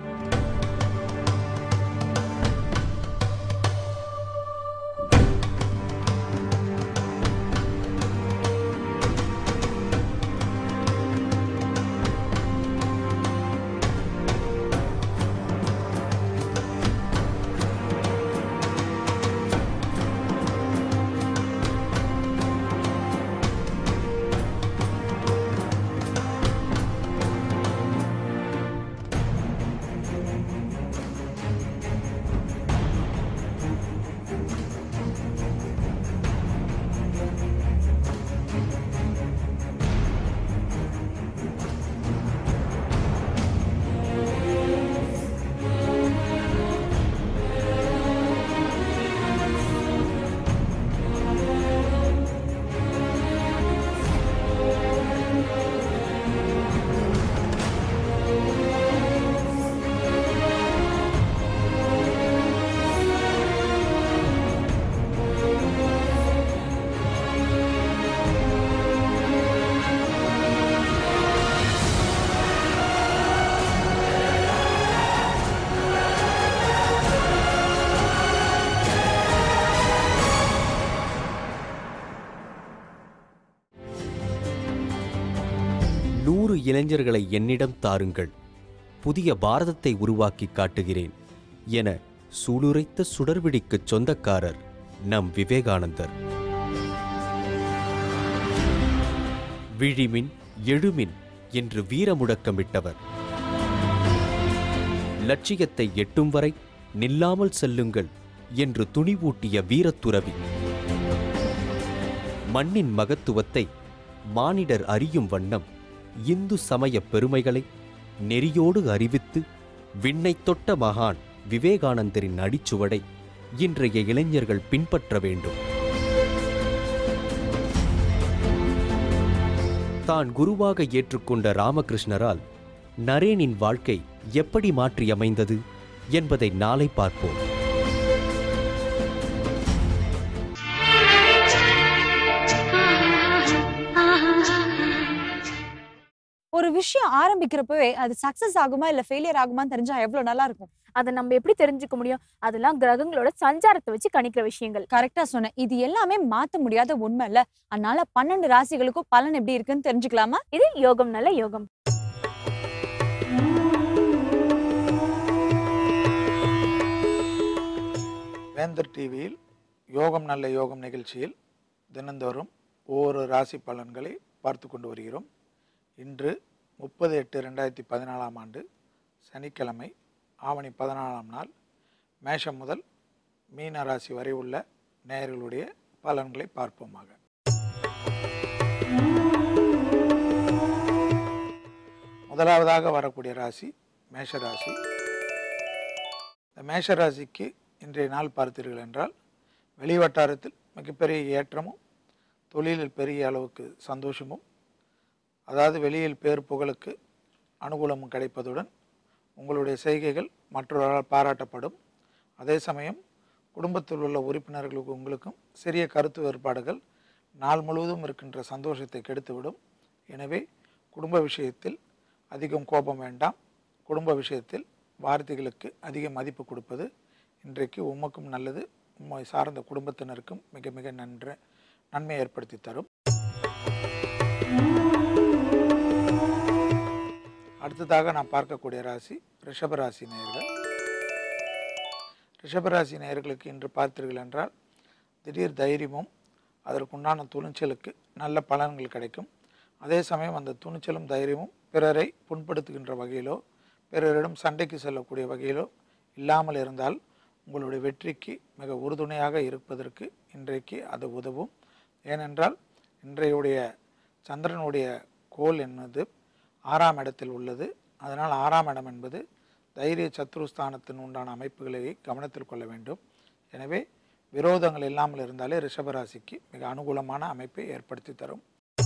நூறு இளைஞர்களை என்னிடம் தாருங்கள் புதிய பாரதத்தை உருவாக்கி காட்டுகிறேன் என சூளுரைத்த சுடர்விடிக்குச் சொந்தக்காரர் நம் விவேகானந்தர் விழிமின் எழுமின் என்று வீரமுழக்கமிட்டவர் லட்சியத்தை எட்டும் வரை நில்லாமல் செல்லுங்கள் என்று துணிவூட்டிய வீரத்துறவி மண்ணின் மகத்துவத்தை மானிடர் அறியும் வண்ணம் இந்து சமயப் பெருமைகளை நெறியோடு அறிவித்து விண்ணைத் தொட்ட மகான் விவேகானந்தரின் அடிச்சுவடை இன்றைய இளைஞர்கள் பின்பற்ற வேண்டும் தான் குருவாக ஏற்றுக்கொண்ட ராமகிருஷ்ணரால் நரேனின் வாழ்க்கை எப்படி மாற்றியமைந்தது என்பதை நாளை பார்ப்போம் ஒரு விஷயம் ஆரம்பிக்கிறப்பவே அது சக்சஸ் ஆகுமா இல்ல ஃபெயிலியர் ஆகுமான்னு தெரிஞ்சா எவ்வளவு நல்லா இருக்கும் அதை நம்ம எப்படி தெரிஞ்சுக்க முடியும் அதெல்லாம் கிரகங்களோட சஞ்சாரத்தை வச்சு கணிக்கிற விஷயங்கள் கரெக்டா சொன்னேன் இது எல்லாமே மாத்த முடியாத உண்மை இல்ல அதனால பன்னெண்டு ராசிகளுக்கும் பலன் எப்படி இருக்குன்னு தெரிஞ்சுக்கலாமா இது யோகம் நல்ல யோகம் வேந்தர் டிவியில் யோகம் நல்ல யோகம் நிகழ்ச்சியில் தினந்தோறும் ஒவ்வொரு ராசி பலன்களை பார்த்து கொண்டு வருகிறோம் இன்று முப்பது எட்டு ரெண்டாயிரத்தி பதினாலாம் ஆண்டு சனிக்கிழமை ஆவணி பதினாலாம் நாள் மேஷம் முதல் மீன ராசி வரை உள்ள நேயர்களுடைய பலன்களை பார்ப்போமாக முதலாவதாக வரக்கூடிய ராசி மேஷ ராசி இந்த மேஷ ராசிக்கு இன்றைய நாள் பார்த்தீர்கள் என்றால் வெளிவட்டாரத்தில் மிகப்பெரிய ஏற்றமும் தொழிலில் பெரிய அளவுக்கு சந்தோஷமும் அதாவது வெளியில் பேர் புகழுக்கு அனுகூலமும் கிடைப்பதுடன் உங்களுடைய செய்கைகள் மற்றவர்களால் பாராட்டப்படும் அதே சமயம் குடும்பத்தில் உள்ள உறுப்பினர்களுக்கு உங்களுக்கும் சிறிய கருத்து வேறுபாடுகள் நாள் முழுவதும் இருக்கின்ற சந்தோஷத்தை கெடுத்துவிடும் எனவே குடும்ப விஷயத்தில் அதிகம் கோபம் வேண்டாம் குடும்ப விஷயத்தில் வார்த்தைகளுக்கு அதிக மதிப்பு கொடுப்பது இன்றைக்கு உமக்கும் நல்லது உம்மை சார்ந்த குடும்பத்தினருக்கும் மிக மிக நன்ற நன்மை ஏற்படுத்தி தரும் அடுத்ததாக நான் பார்க்கக்கூடிய ராசி ரிஷபராசி நேயர்கள் ரிஷபராசி நேயர்களுக்கு இன்று பார்த்தீர்கள் என்றால் திடீர் தைரியமும் அதற்குண்டான துணிச்சலுக்கு நல்ல பலன்கள் கிடைக்கும் அதே சமயம் அந்த துணிச்சலும் தைரியமும் பிறரை புண்படுத்துகின்ற வகையிலோ பிறரிடம் சண்டைக்கு செல்லக்கூடிய வகையிலோ இல்லாமல் இருந்தால் உங்களுடைய வெற்றிக்கு மிக உறுதுணையாக இருப்பதற்கு இன்றைக்கு அது உதவும் ஏனென்றால் இன்றையுடைய சந்திரனுடைய கோல் என்பது ஆறாம் இடத்தில் உள்ளது அதனால் ஆறாம் இடம் என்பது தைரிய சத்ருஸ்தானத்தின் உண்டான அமைப்புகளை கவனத்தில் கொள்ள வேண்டும் எனவே விரோதங்கள் இல்லாமல் இருந்தாலே ரிஷபராசிக்கு மிக அனுகூலமான அமைப்பை ஏற்படுத்தி தரும்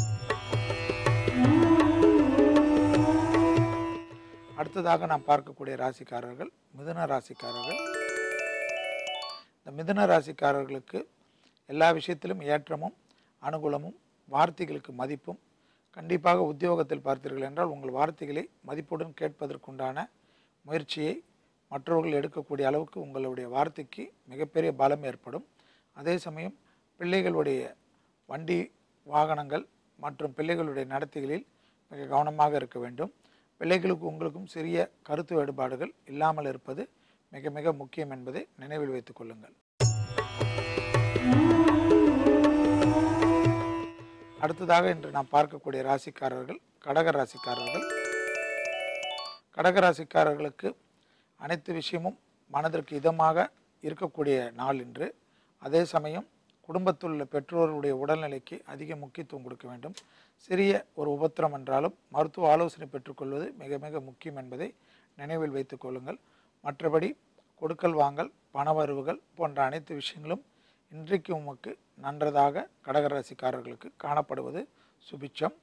அடுத்ததாக நாம் பார்க்கக்கூடிய ராசிக்காரர்கள் மிதுன ராசிக்காரர்கள் இந்த மிதுன ராசிக்காரர்களுக்கு எல்லா விஷயத்திலும் ஏற்றமும் அனுகூலமும் வார்த்தைகளுக்கு மதிப்பும் கண்டிப்பாக உத்தியோகத்தில் பார்த்தீர்கள் என்றால் உங்கள் வார்த்தைகளை மதிப்புடன் கேட்பதற்குண்டான முயற்சியை மற்றவர்கள் எடுக்கக்கூடிய அளவுக்கு உங்களுடைய வார்த்தைக்கு மிகப்பெரிய பலம் ஏற்படும் அதே சமயம் பிள்ளைகளுடைய வண்டி வாகனங்கள் மற்றும் பிள்ளைகளுடைய நடத்தைகளில் மிக கவனமாக இருக்க வேண்டும் பிள்ளைகளுக்கு உங்களுக்கும் சிறிய கருத்து வேறுபாடுகள் இல்லாமல் இருப்பது மிக மிக முக்கியம் என்பதை நினைவில் வைத்துக் கொள்ளுங்கள் அடுத்ததாக இன்று நாம் பார்க்கக்கூடிய ராசிக்காரர்கள் கடக ராசிக்காரர்கள் கடக ராசிக்காரர்களுக்கு அனைத்து விஷயமும் மனதிற்கு இதமாக இருக்கக்கூடிய நாள் இன்று அதே சமயம் குடும்பத்தில் உள்ள பெற்றோருடைய உடல்நிலைக்கு அதிக முக்கியத்துவம் கொடுக்க வேண்டும் சிறிய ஒரு உபத்திரம் என்றாலும் மருத்துவ ஆலோசனை பெற்றுக்கொள்வது மிக மிக முக்கியம் என்பதை நினைவில் வைத்துக் கொள்ளுங்கள் மற்றபடி கொடுக்கல் வாங்கல் பணவரவுகள் போன்ற அனைத்து விஷயங்களும் இன்றைக்கு உமக்கு நன்றதாக கடகராசிக்காரர்களுக்கு காணப்படுவது சுபிட்சம்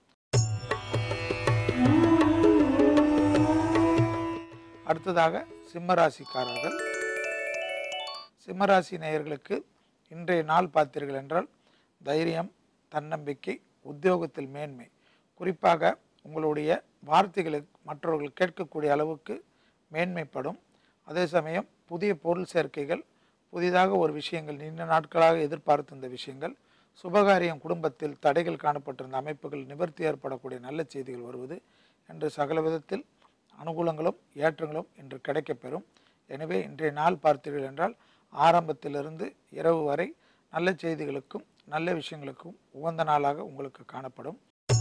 அடுத்ததாக சிம்மராசிக்காரர்கள் சிம்மராசி நேயர்களுக்கு இன்றைய நாள் பார்த்தீர்கள் என்றால் தைரியம் தன்னம்பிக்கை உத்தியோகத்தில் மேன்மை குறிப்பாக உங்களுடைய வார்த்தைகளை மற்றவர்கள் கேட்கக்கூடிய அளவுக்கு மேன்மைப்படும் அதே சமயம் புதிய பொருள் சேர்க்கைகள் புதிதாக ஒரு விஷயங்கள் நீண்ட நாட்களாக எதிர்பார்த்திருந்த விஷயங்கள் சுபகாரியம் குடும்பத்தில் தடைகள் காணப்பட்டிருந்த அமைப்புகள் நிவர்த்தி ஏற்படக்கூடிய நல்ல செய்திகள் வருவது என்று சகல விதத்தில் அனுகூலங்களும் ஏற்றங்களும் இன்று கிடைக்கப்பெறும் எனவே இன்றைய நாள் பார்த்தீர்கள் என்றால் ஆரம்பத்திலிருந்து இரவு வரை நல்ல செய்திகளுக்கும் நல்ல விஷயங்களுக்கும் உகந்த நாளாக உங்களுக்கு காணப்படும்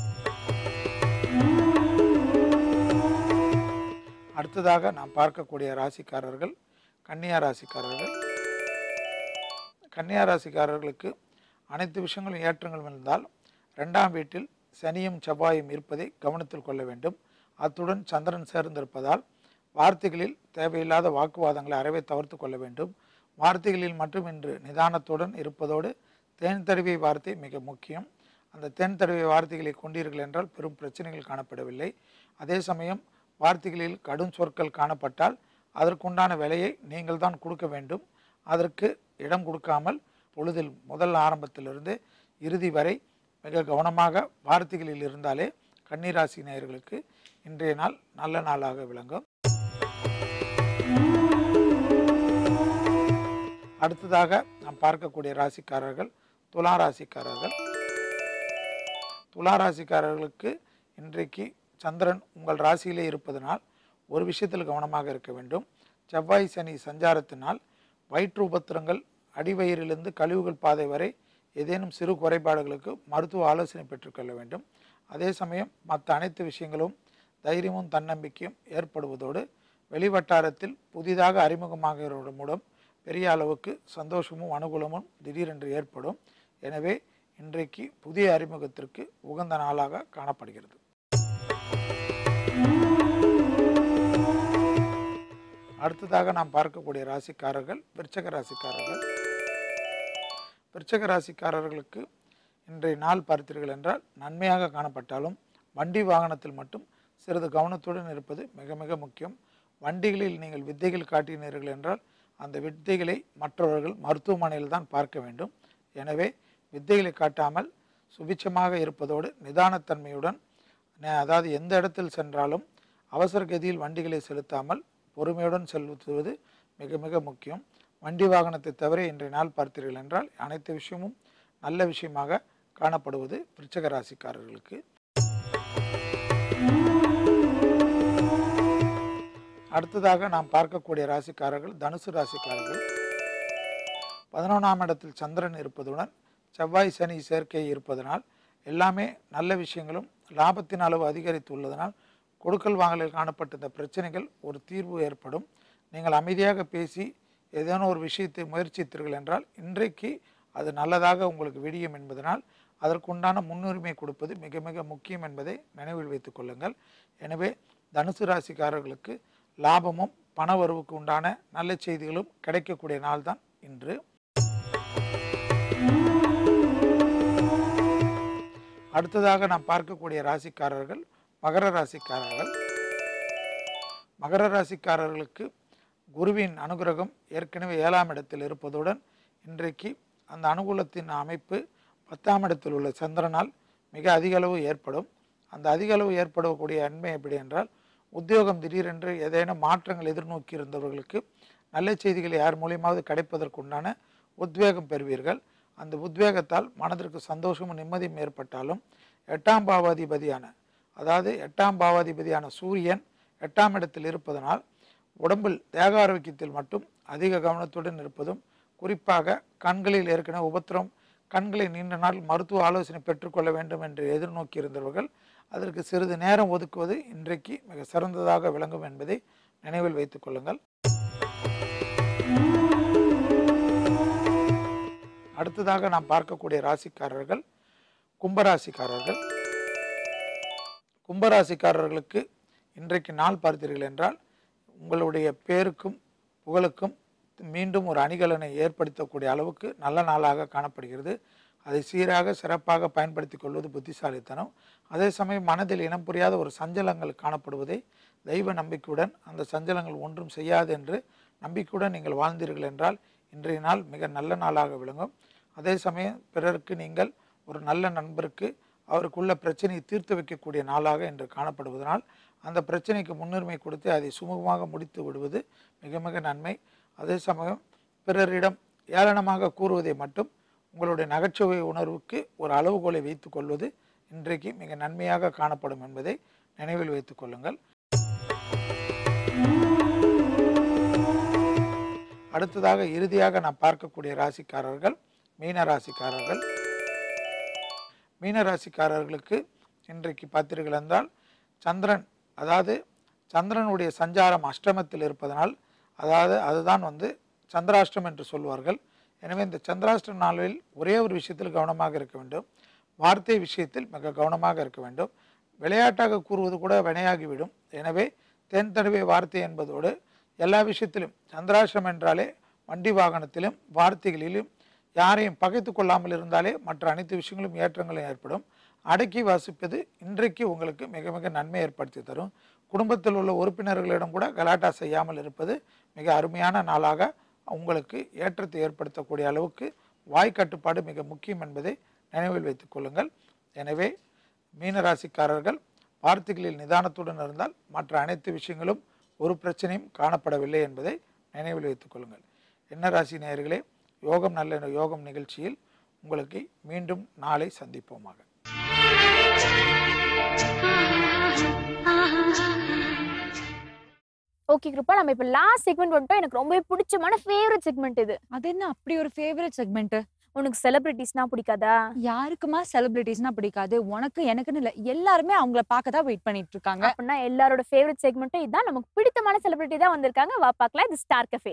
அடுத்ததாக நாம் பார்க்கக்கூடிய ராசிக்காரர்கள் கன்னியா ராசிக்காரர்கள் கன்னியா ராசிக்காரர்களுக்கு அனைத்து விஷயங்களும் ஏற்றங்களும் இருந்தால் ரெண்டாம் வீட்டில் சனியும் செவ்வாயும் இருப்பதை கவனத்தில் கொள்ள வேண்டும் அத்துடன் சந்திரன் சேர்ந்திருப்பதால் வார்த்தைகளில் தேவையில்லாத வாக்குவாதங்களை அறவே தவிர்த்து கொள்ள வேண்டும் வார்த்தைகளில் மட்டுமின்றி நிதானத்துடன் இருப்பதோடு தேன் தடவிய வார்த்தை மிக முக்கியம் அந்த தேன் தடவிய வார்த்தைகளை கொண்டீர்கள் என்றால் பெரும் பிரச்சனைகள் காணப்படவில்லை அதே சமயம் வார்த்தைகளில் கடும் சொற்கள் காணப்பட்டால் அதற்குண்டான விலையை நீங்கள் தான் கொடுக்க வேண்டும் அதற்கு இடம் கொடுக்காமல் பொழுதில் முதல் ஆரம்பத்திலிருந்து இறுதி வரை மிக கவனமாக வார்த்தைகளில் இருந்தாலே கன்னிராசி நேயர்களுக்கு இன்றைய நாள் நல்ல நாளாக விளங்கும் அடுத்ததாக நாம் பார்க்கக்கூடிய ராசிக்காரர்கள் துலா ராசிக்காரர்கள் துலா ராசிக்காரர்களுக்கு இன்றைக்கு சந்திரன் உங்கள் ராசியிலே இருப்பதனால் ஒரு விஷயத்தில் கவனமாக இருக்க வேண்டும் செவ்வாய் சனி சஞ்சாரத்தினால் வயிற்று உபத்திரங்கள் அடிவயிறிலிருந்து கழிவுகள் பாதை வரை ஏதேனும் சிறு குறைபாடுகளுக்கு மருத்துவ ஆலோசனை பெற்றுக்கொள்ள வேண்டும் அதே சமயம் மற்ற அனைத்து விஷயங்களும் தைரியமும் தன்னம்பிக்கையும் ஏற்படுவதோடு வெளிவட்டாரத்தில் புதிதாக அறிமுகமாகிறவர்கள் மூலம் பெரிய அளவுக்கு சந்தோஷமும் அனுகூலமும் திடீரென்று ஏற்படும் எனவே இன்றைக்கு புதிய அறிமுகத்திற்கு உகந்த நாளாக காணப்படுகிறது அடுத்ததாக நாம் பார்க்கக்கூடிய ராசிக்காரர்கள் விருச்சக ராசிக்காரர்கள் விருச்சக ராசிக்காரர்களுக்கு இன்றைய நாள் பார்த்தீர்கள் என்றால் நன்மையாக காணப்பட்டாலும் வண்டி வாகனத்தில் மட்டும் சிறிது கவனத்துடன் இருப்பது மிக மிக முக்கியம் வண்டிகளில் நீங்கள் வித்தைகள் காட்டினீர்கள் என்றால் அந்த வித்தைகளை மற்றவர்கள் மருத்துவமனையில் தான் பார்க்க வேண்டும் எனவே வித்தைகளை காட்டாமல் சுபிட்சமாக இருப்பதோடு நிதானத்தன்மையுடன் ந- அதாவது எந்த இடத்தில் சென்றாலும் அவசர கதியில் வண்டிகளை செலுத்தாமல் பொறுமையுடன் செலுத்துவது மிக மிக முக்கியம் வண்டி வாகனத்தை தவிர இன்றைய நாள் பார்த்தீர்கள் என்றால் அனைத்து விஷயமும் நல்ல விஷயமாக காணப்படுவது விருச்சக ராசிக்காரர்களுக்கு அடுத்ததாக நாம் பார்க்கக்கூடிய ராசிக்காரர்கள் தனுசு ராசிக்காரர்கள் பதினொன்றாம் இடத்தில் சந்திரன் இருப்பதுடன் செவ்வாய் சனி சேர்க்கை இருப்பதனால் எல்லாமே நல்ல விஷயங்களும் லாபத்தின் அளவு அதிகரித்து உள்ளதனால் கொடுக்கல் வாங்கலில் காணப்பட்ட இந்த பிரச்சனைகள் ஒரு தீர்வு ஏற்படும் நீங்கள் அமைதியாக பேசி ஏதேனும் ஒரு விஷயத்தை முயற்சித்தீர்கள் என்றால் இன்றைக்கு அது நல்லதாக உங்களுக்கு விடியும் என்பதனால் அதற்குண்டான முன்னுரிமை கொடுப்பது மிக மிக முக்கியம் என்பதை நினைவில் வைத்துக் கொள்ளுங்கள் எனவே தனுசு ராசிக்காரர்களுக்கு லாபமும் பண வரவுக்கு உண்டான நல்ல செய்திகளும் கிடைக்கக்கூடிய நாள்தான் இன்று அடுத்ததாக நாம் பார்க்கக்கூடிய ராசிக்காரர்கள் மகர ராசிக்காரர்கள் மகர ராசிக்காரர்களுக்கு குருவின் அனுகிரகம் ஏற்கனவே ஏழாம் இடத்தில் இருப்பதுடன் இன்றைக்கு அந்த அனுகூலத்தின் அமைப்பு பத்தாம் இடத்தில் உள்ள சந்திரனால் மிக அதிக அளவு ஏற்படும் அந்த அதிக அளவு ஏற்படக்கூடிய நன்மை எப்படி என்றால் உத்தியோகம் திடீரென்று ஏதேனும் மாற்றங்கள் எதிர்நோக்கி இருந்தவர்களுக்கு நல்ல செய்திகள் யார் மூலியமாவது கிடைப்பதற்குண்டான உத்வேகம் பெறுவீர்கள் அந்த உத்வேகத்தால் மனதிற்கு சந்தோஷமும் நிம்மதியும் ஏற்பட்டாலும் எட்டாம் பாவாதிபதியான அதாவது எட்டாம் பாவாதிபதியான சூரியன் எட்டாம் இடத்தில் இருப்பதனால் உடம்பில் தேக ஆரோக்கியத்தில் மட்டும் அதிக கவனத்துடன் இருப்பதும் குறிப்பாக கண்களில் ஏற்கனவே உபத்திரம் கண்களை நீண்ட நாள் மருத்துவ ஆலோசனை பெற்றுக்கொள்ள வேண்டும் என்று எதிர்நோக்கி இருந்தவர்கள் அதற்கு சிறிது நேரம் ஒதுக்குவது இன்றைக்கு மிக சிறந்ததாக விளங்கும் என்பதை நினைவில் வைத்துக் கொள்ளுங்கள் அடுத்ததாக நாம் பார்க்கக்கூடிய ராசிக்காரர்கள் கும்பராசிக்காரர்கள் கும்பராசிக்காரர்களுக்கு இன்றைக்கு நாள் பார்த்தீர்கள் என்றால் உங்களுடைய பேருக்கும் புகழுக்கும் மீண்டும் ஒரு அணிகலனை ஏற்படுத்தக்கூடிய அளவுக்கு நல்ல நாளாக காணப்படுகிறது அதை சீராக சிறப்பாக பயன்படுத்தி கொள்வது புத்திசாலித்தனம் அதே சமயம் மனதில் இனம் புரியாத ஒரு சஞ்சலங்கள் காணப்படுவதை தெய்வ நம்பிக்கையுடன் அந்த சஞ்சலங்கள் ஒன்றும் செய்யாது என்று நம்பிக்கையுடன் நீங்கள் வாழ்ந்தீர்கள் என்றால் இன்றைய நாள் மிக நல்ல நாளாக விளங்கும் அதே சமயம் பிறருக்கு நீங்கள் ஒரு நல்ல நண்பருக்கு அவருக்குள்ள பிரச்சனையை தீர்த்து வைக்கக்கூடிய நாளாக இன்று காணப்படுவதனால் அந்த பிரச்சனைக்கு முன்னுரிமை கொடுத்து அதை சுமூகமாக முடித்து விடுவது மிக மிக நன்மை அதே சமயம் பிறரிடம் ஏளனமாக கூறுவதை மட்டும் உங்களுடைய நகைச்சுவை உணர்வுக்கு ஒரு அளவுகோலை வைத்துக் கொள்வது இன்றைக்கு மிக நன்மையாக காணப்படும் என்பதை நினைவில் வைத்துக் கொள்ளுங்கள் அடுத்ததாக இறுதியாக நாம் பார்க்கக்கூடிய ராசிக்காரர்கள் மீன ராசிக்காரர்கள் மீன ராசிக்காரர்களுக்கு இன்றைக்கு பார்த்தீர்கள் என்றால் சந்திரன் அதாவது சந்திரனுடைய சஞ்சாரம் அஷ்டமத்தில் இருப்பதனால் அதாவது அதுதான் வந்து சந்திராஷ்டம் என்று சொல்வார்கள் எனவே இந்த சந்திராஷ்டம் நாளில் ஒரே ஒரு விஷயத்தில் கவனமாக இருக்க வேண்டும் வார்த்தை விஷயத்தில் மிக கவனமாக இருக்க வேண்டும் விளையாட்டாக கூறுவது கூட வினையாகிவிடும் எனவே தென் தடவை வார்த்தை என்பதோடு எல்லா விஷயத்திலும் சந்திராஷ்டம் என்றாலே வண்டி வாகனத்திலும் வார்த்தைகளிலும் யாரையும் பகைத்து கொள்ளாமல் இருந்தாலே மற்ற அனைத்து விஷயங்களும் ஏற்றங்களும் ஏற்படும் அடக்கி வாசிப்பது இன்றைக்கு உங்களுக்கு மிக மிக நன்மை ஏற்படுத்தி தரும் குடும்பத்தில் உள்ள உறுப்பினர்களிடம் கூட கலாட்டா செய்யாமல் இருப்பது மிக அருமையான நாளாக உங்களுக்கு ஏற்றத்தை ஏற்படுத்தக்கூடிய அளவுக்கு வாய் கட்டுப்பாடு மிக முக்கியம் என்பதை நினைவில் வைத்துக் கொள்ளுங்கள் எனவே மீனராசிக்காரர்கள் வார்த்தைகளில் நிதானத்துடன் இருந்தால் மற்ற அனைத்து விஷயங்களும் ஒரு பிரச்சனையும் காணப்படவில்லை என்பதை நினைவில் வைத்துக் கொள்ளுங்கள் என்ன ராசி நேயர்களே யோகம் நல்ல யோகம் நிகழ்ச்சியில் உங்களுக்கு மீண்டும் நாளை சந்திப்போமாக ஓகே கிருப்பா நம்ம இப்போ லாஸ்ட் செக்மெண்ட் வந்துட்டோம் எனக்கு ரொம்பவே பிடிச்சமான ஃபேவரட் செக்மெண்ட் இது அது என்ன அப்படி ஒரு ஃபேவரட் செக்மெண்ட் உனக்கு செலிபிரிட்டிஸ்னா பிடிக்காதா யாருக்குமா செலிபிரிட்டிஸ்னா பிடிக்காது உனக்கு எனக்குன்னு இல்ல எல்லாருமே அவங்கள பார்க்க தான் வெயிட் பண்ணிட்டு இருக்காங்க அப்படின்னா எல்லாரோட ஃபேவரட் செக்மெண்ட்டும் இதுதான் நமக்கு பிடித்தமான செலிபிரிட்டி தான் வந்திருக்காங்க வா பார்க்கலாம் இது ஸ்டார் கஃபே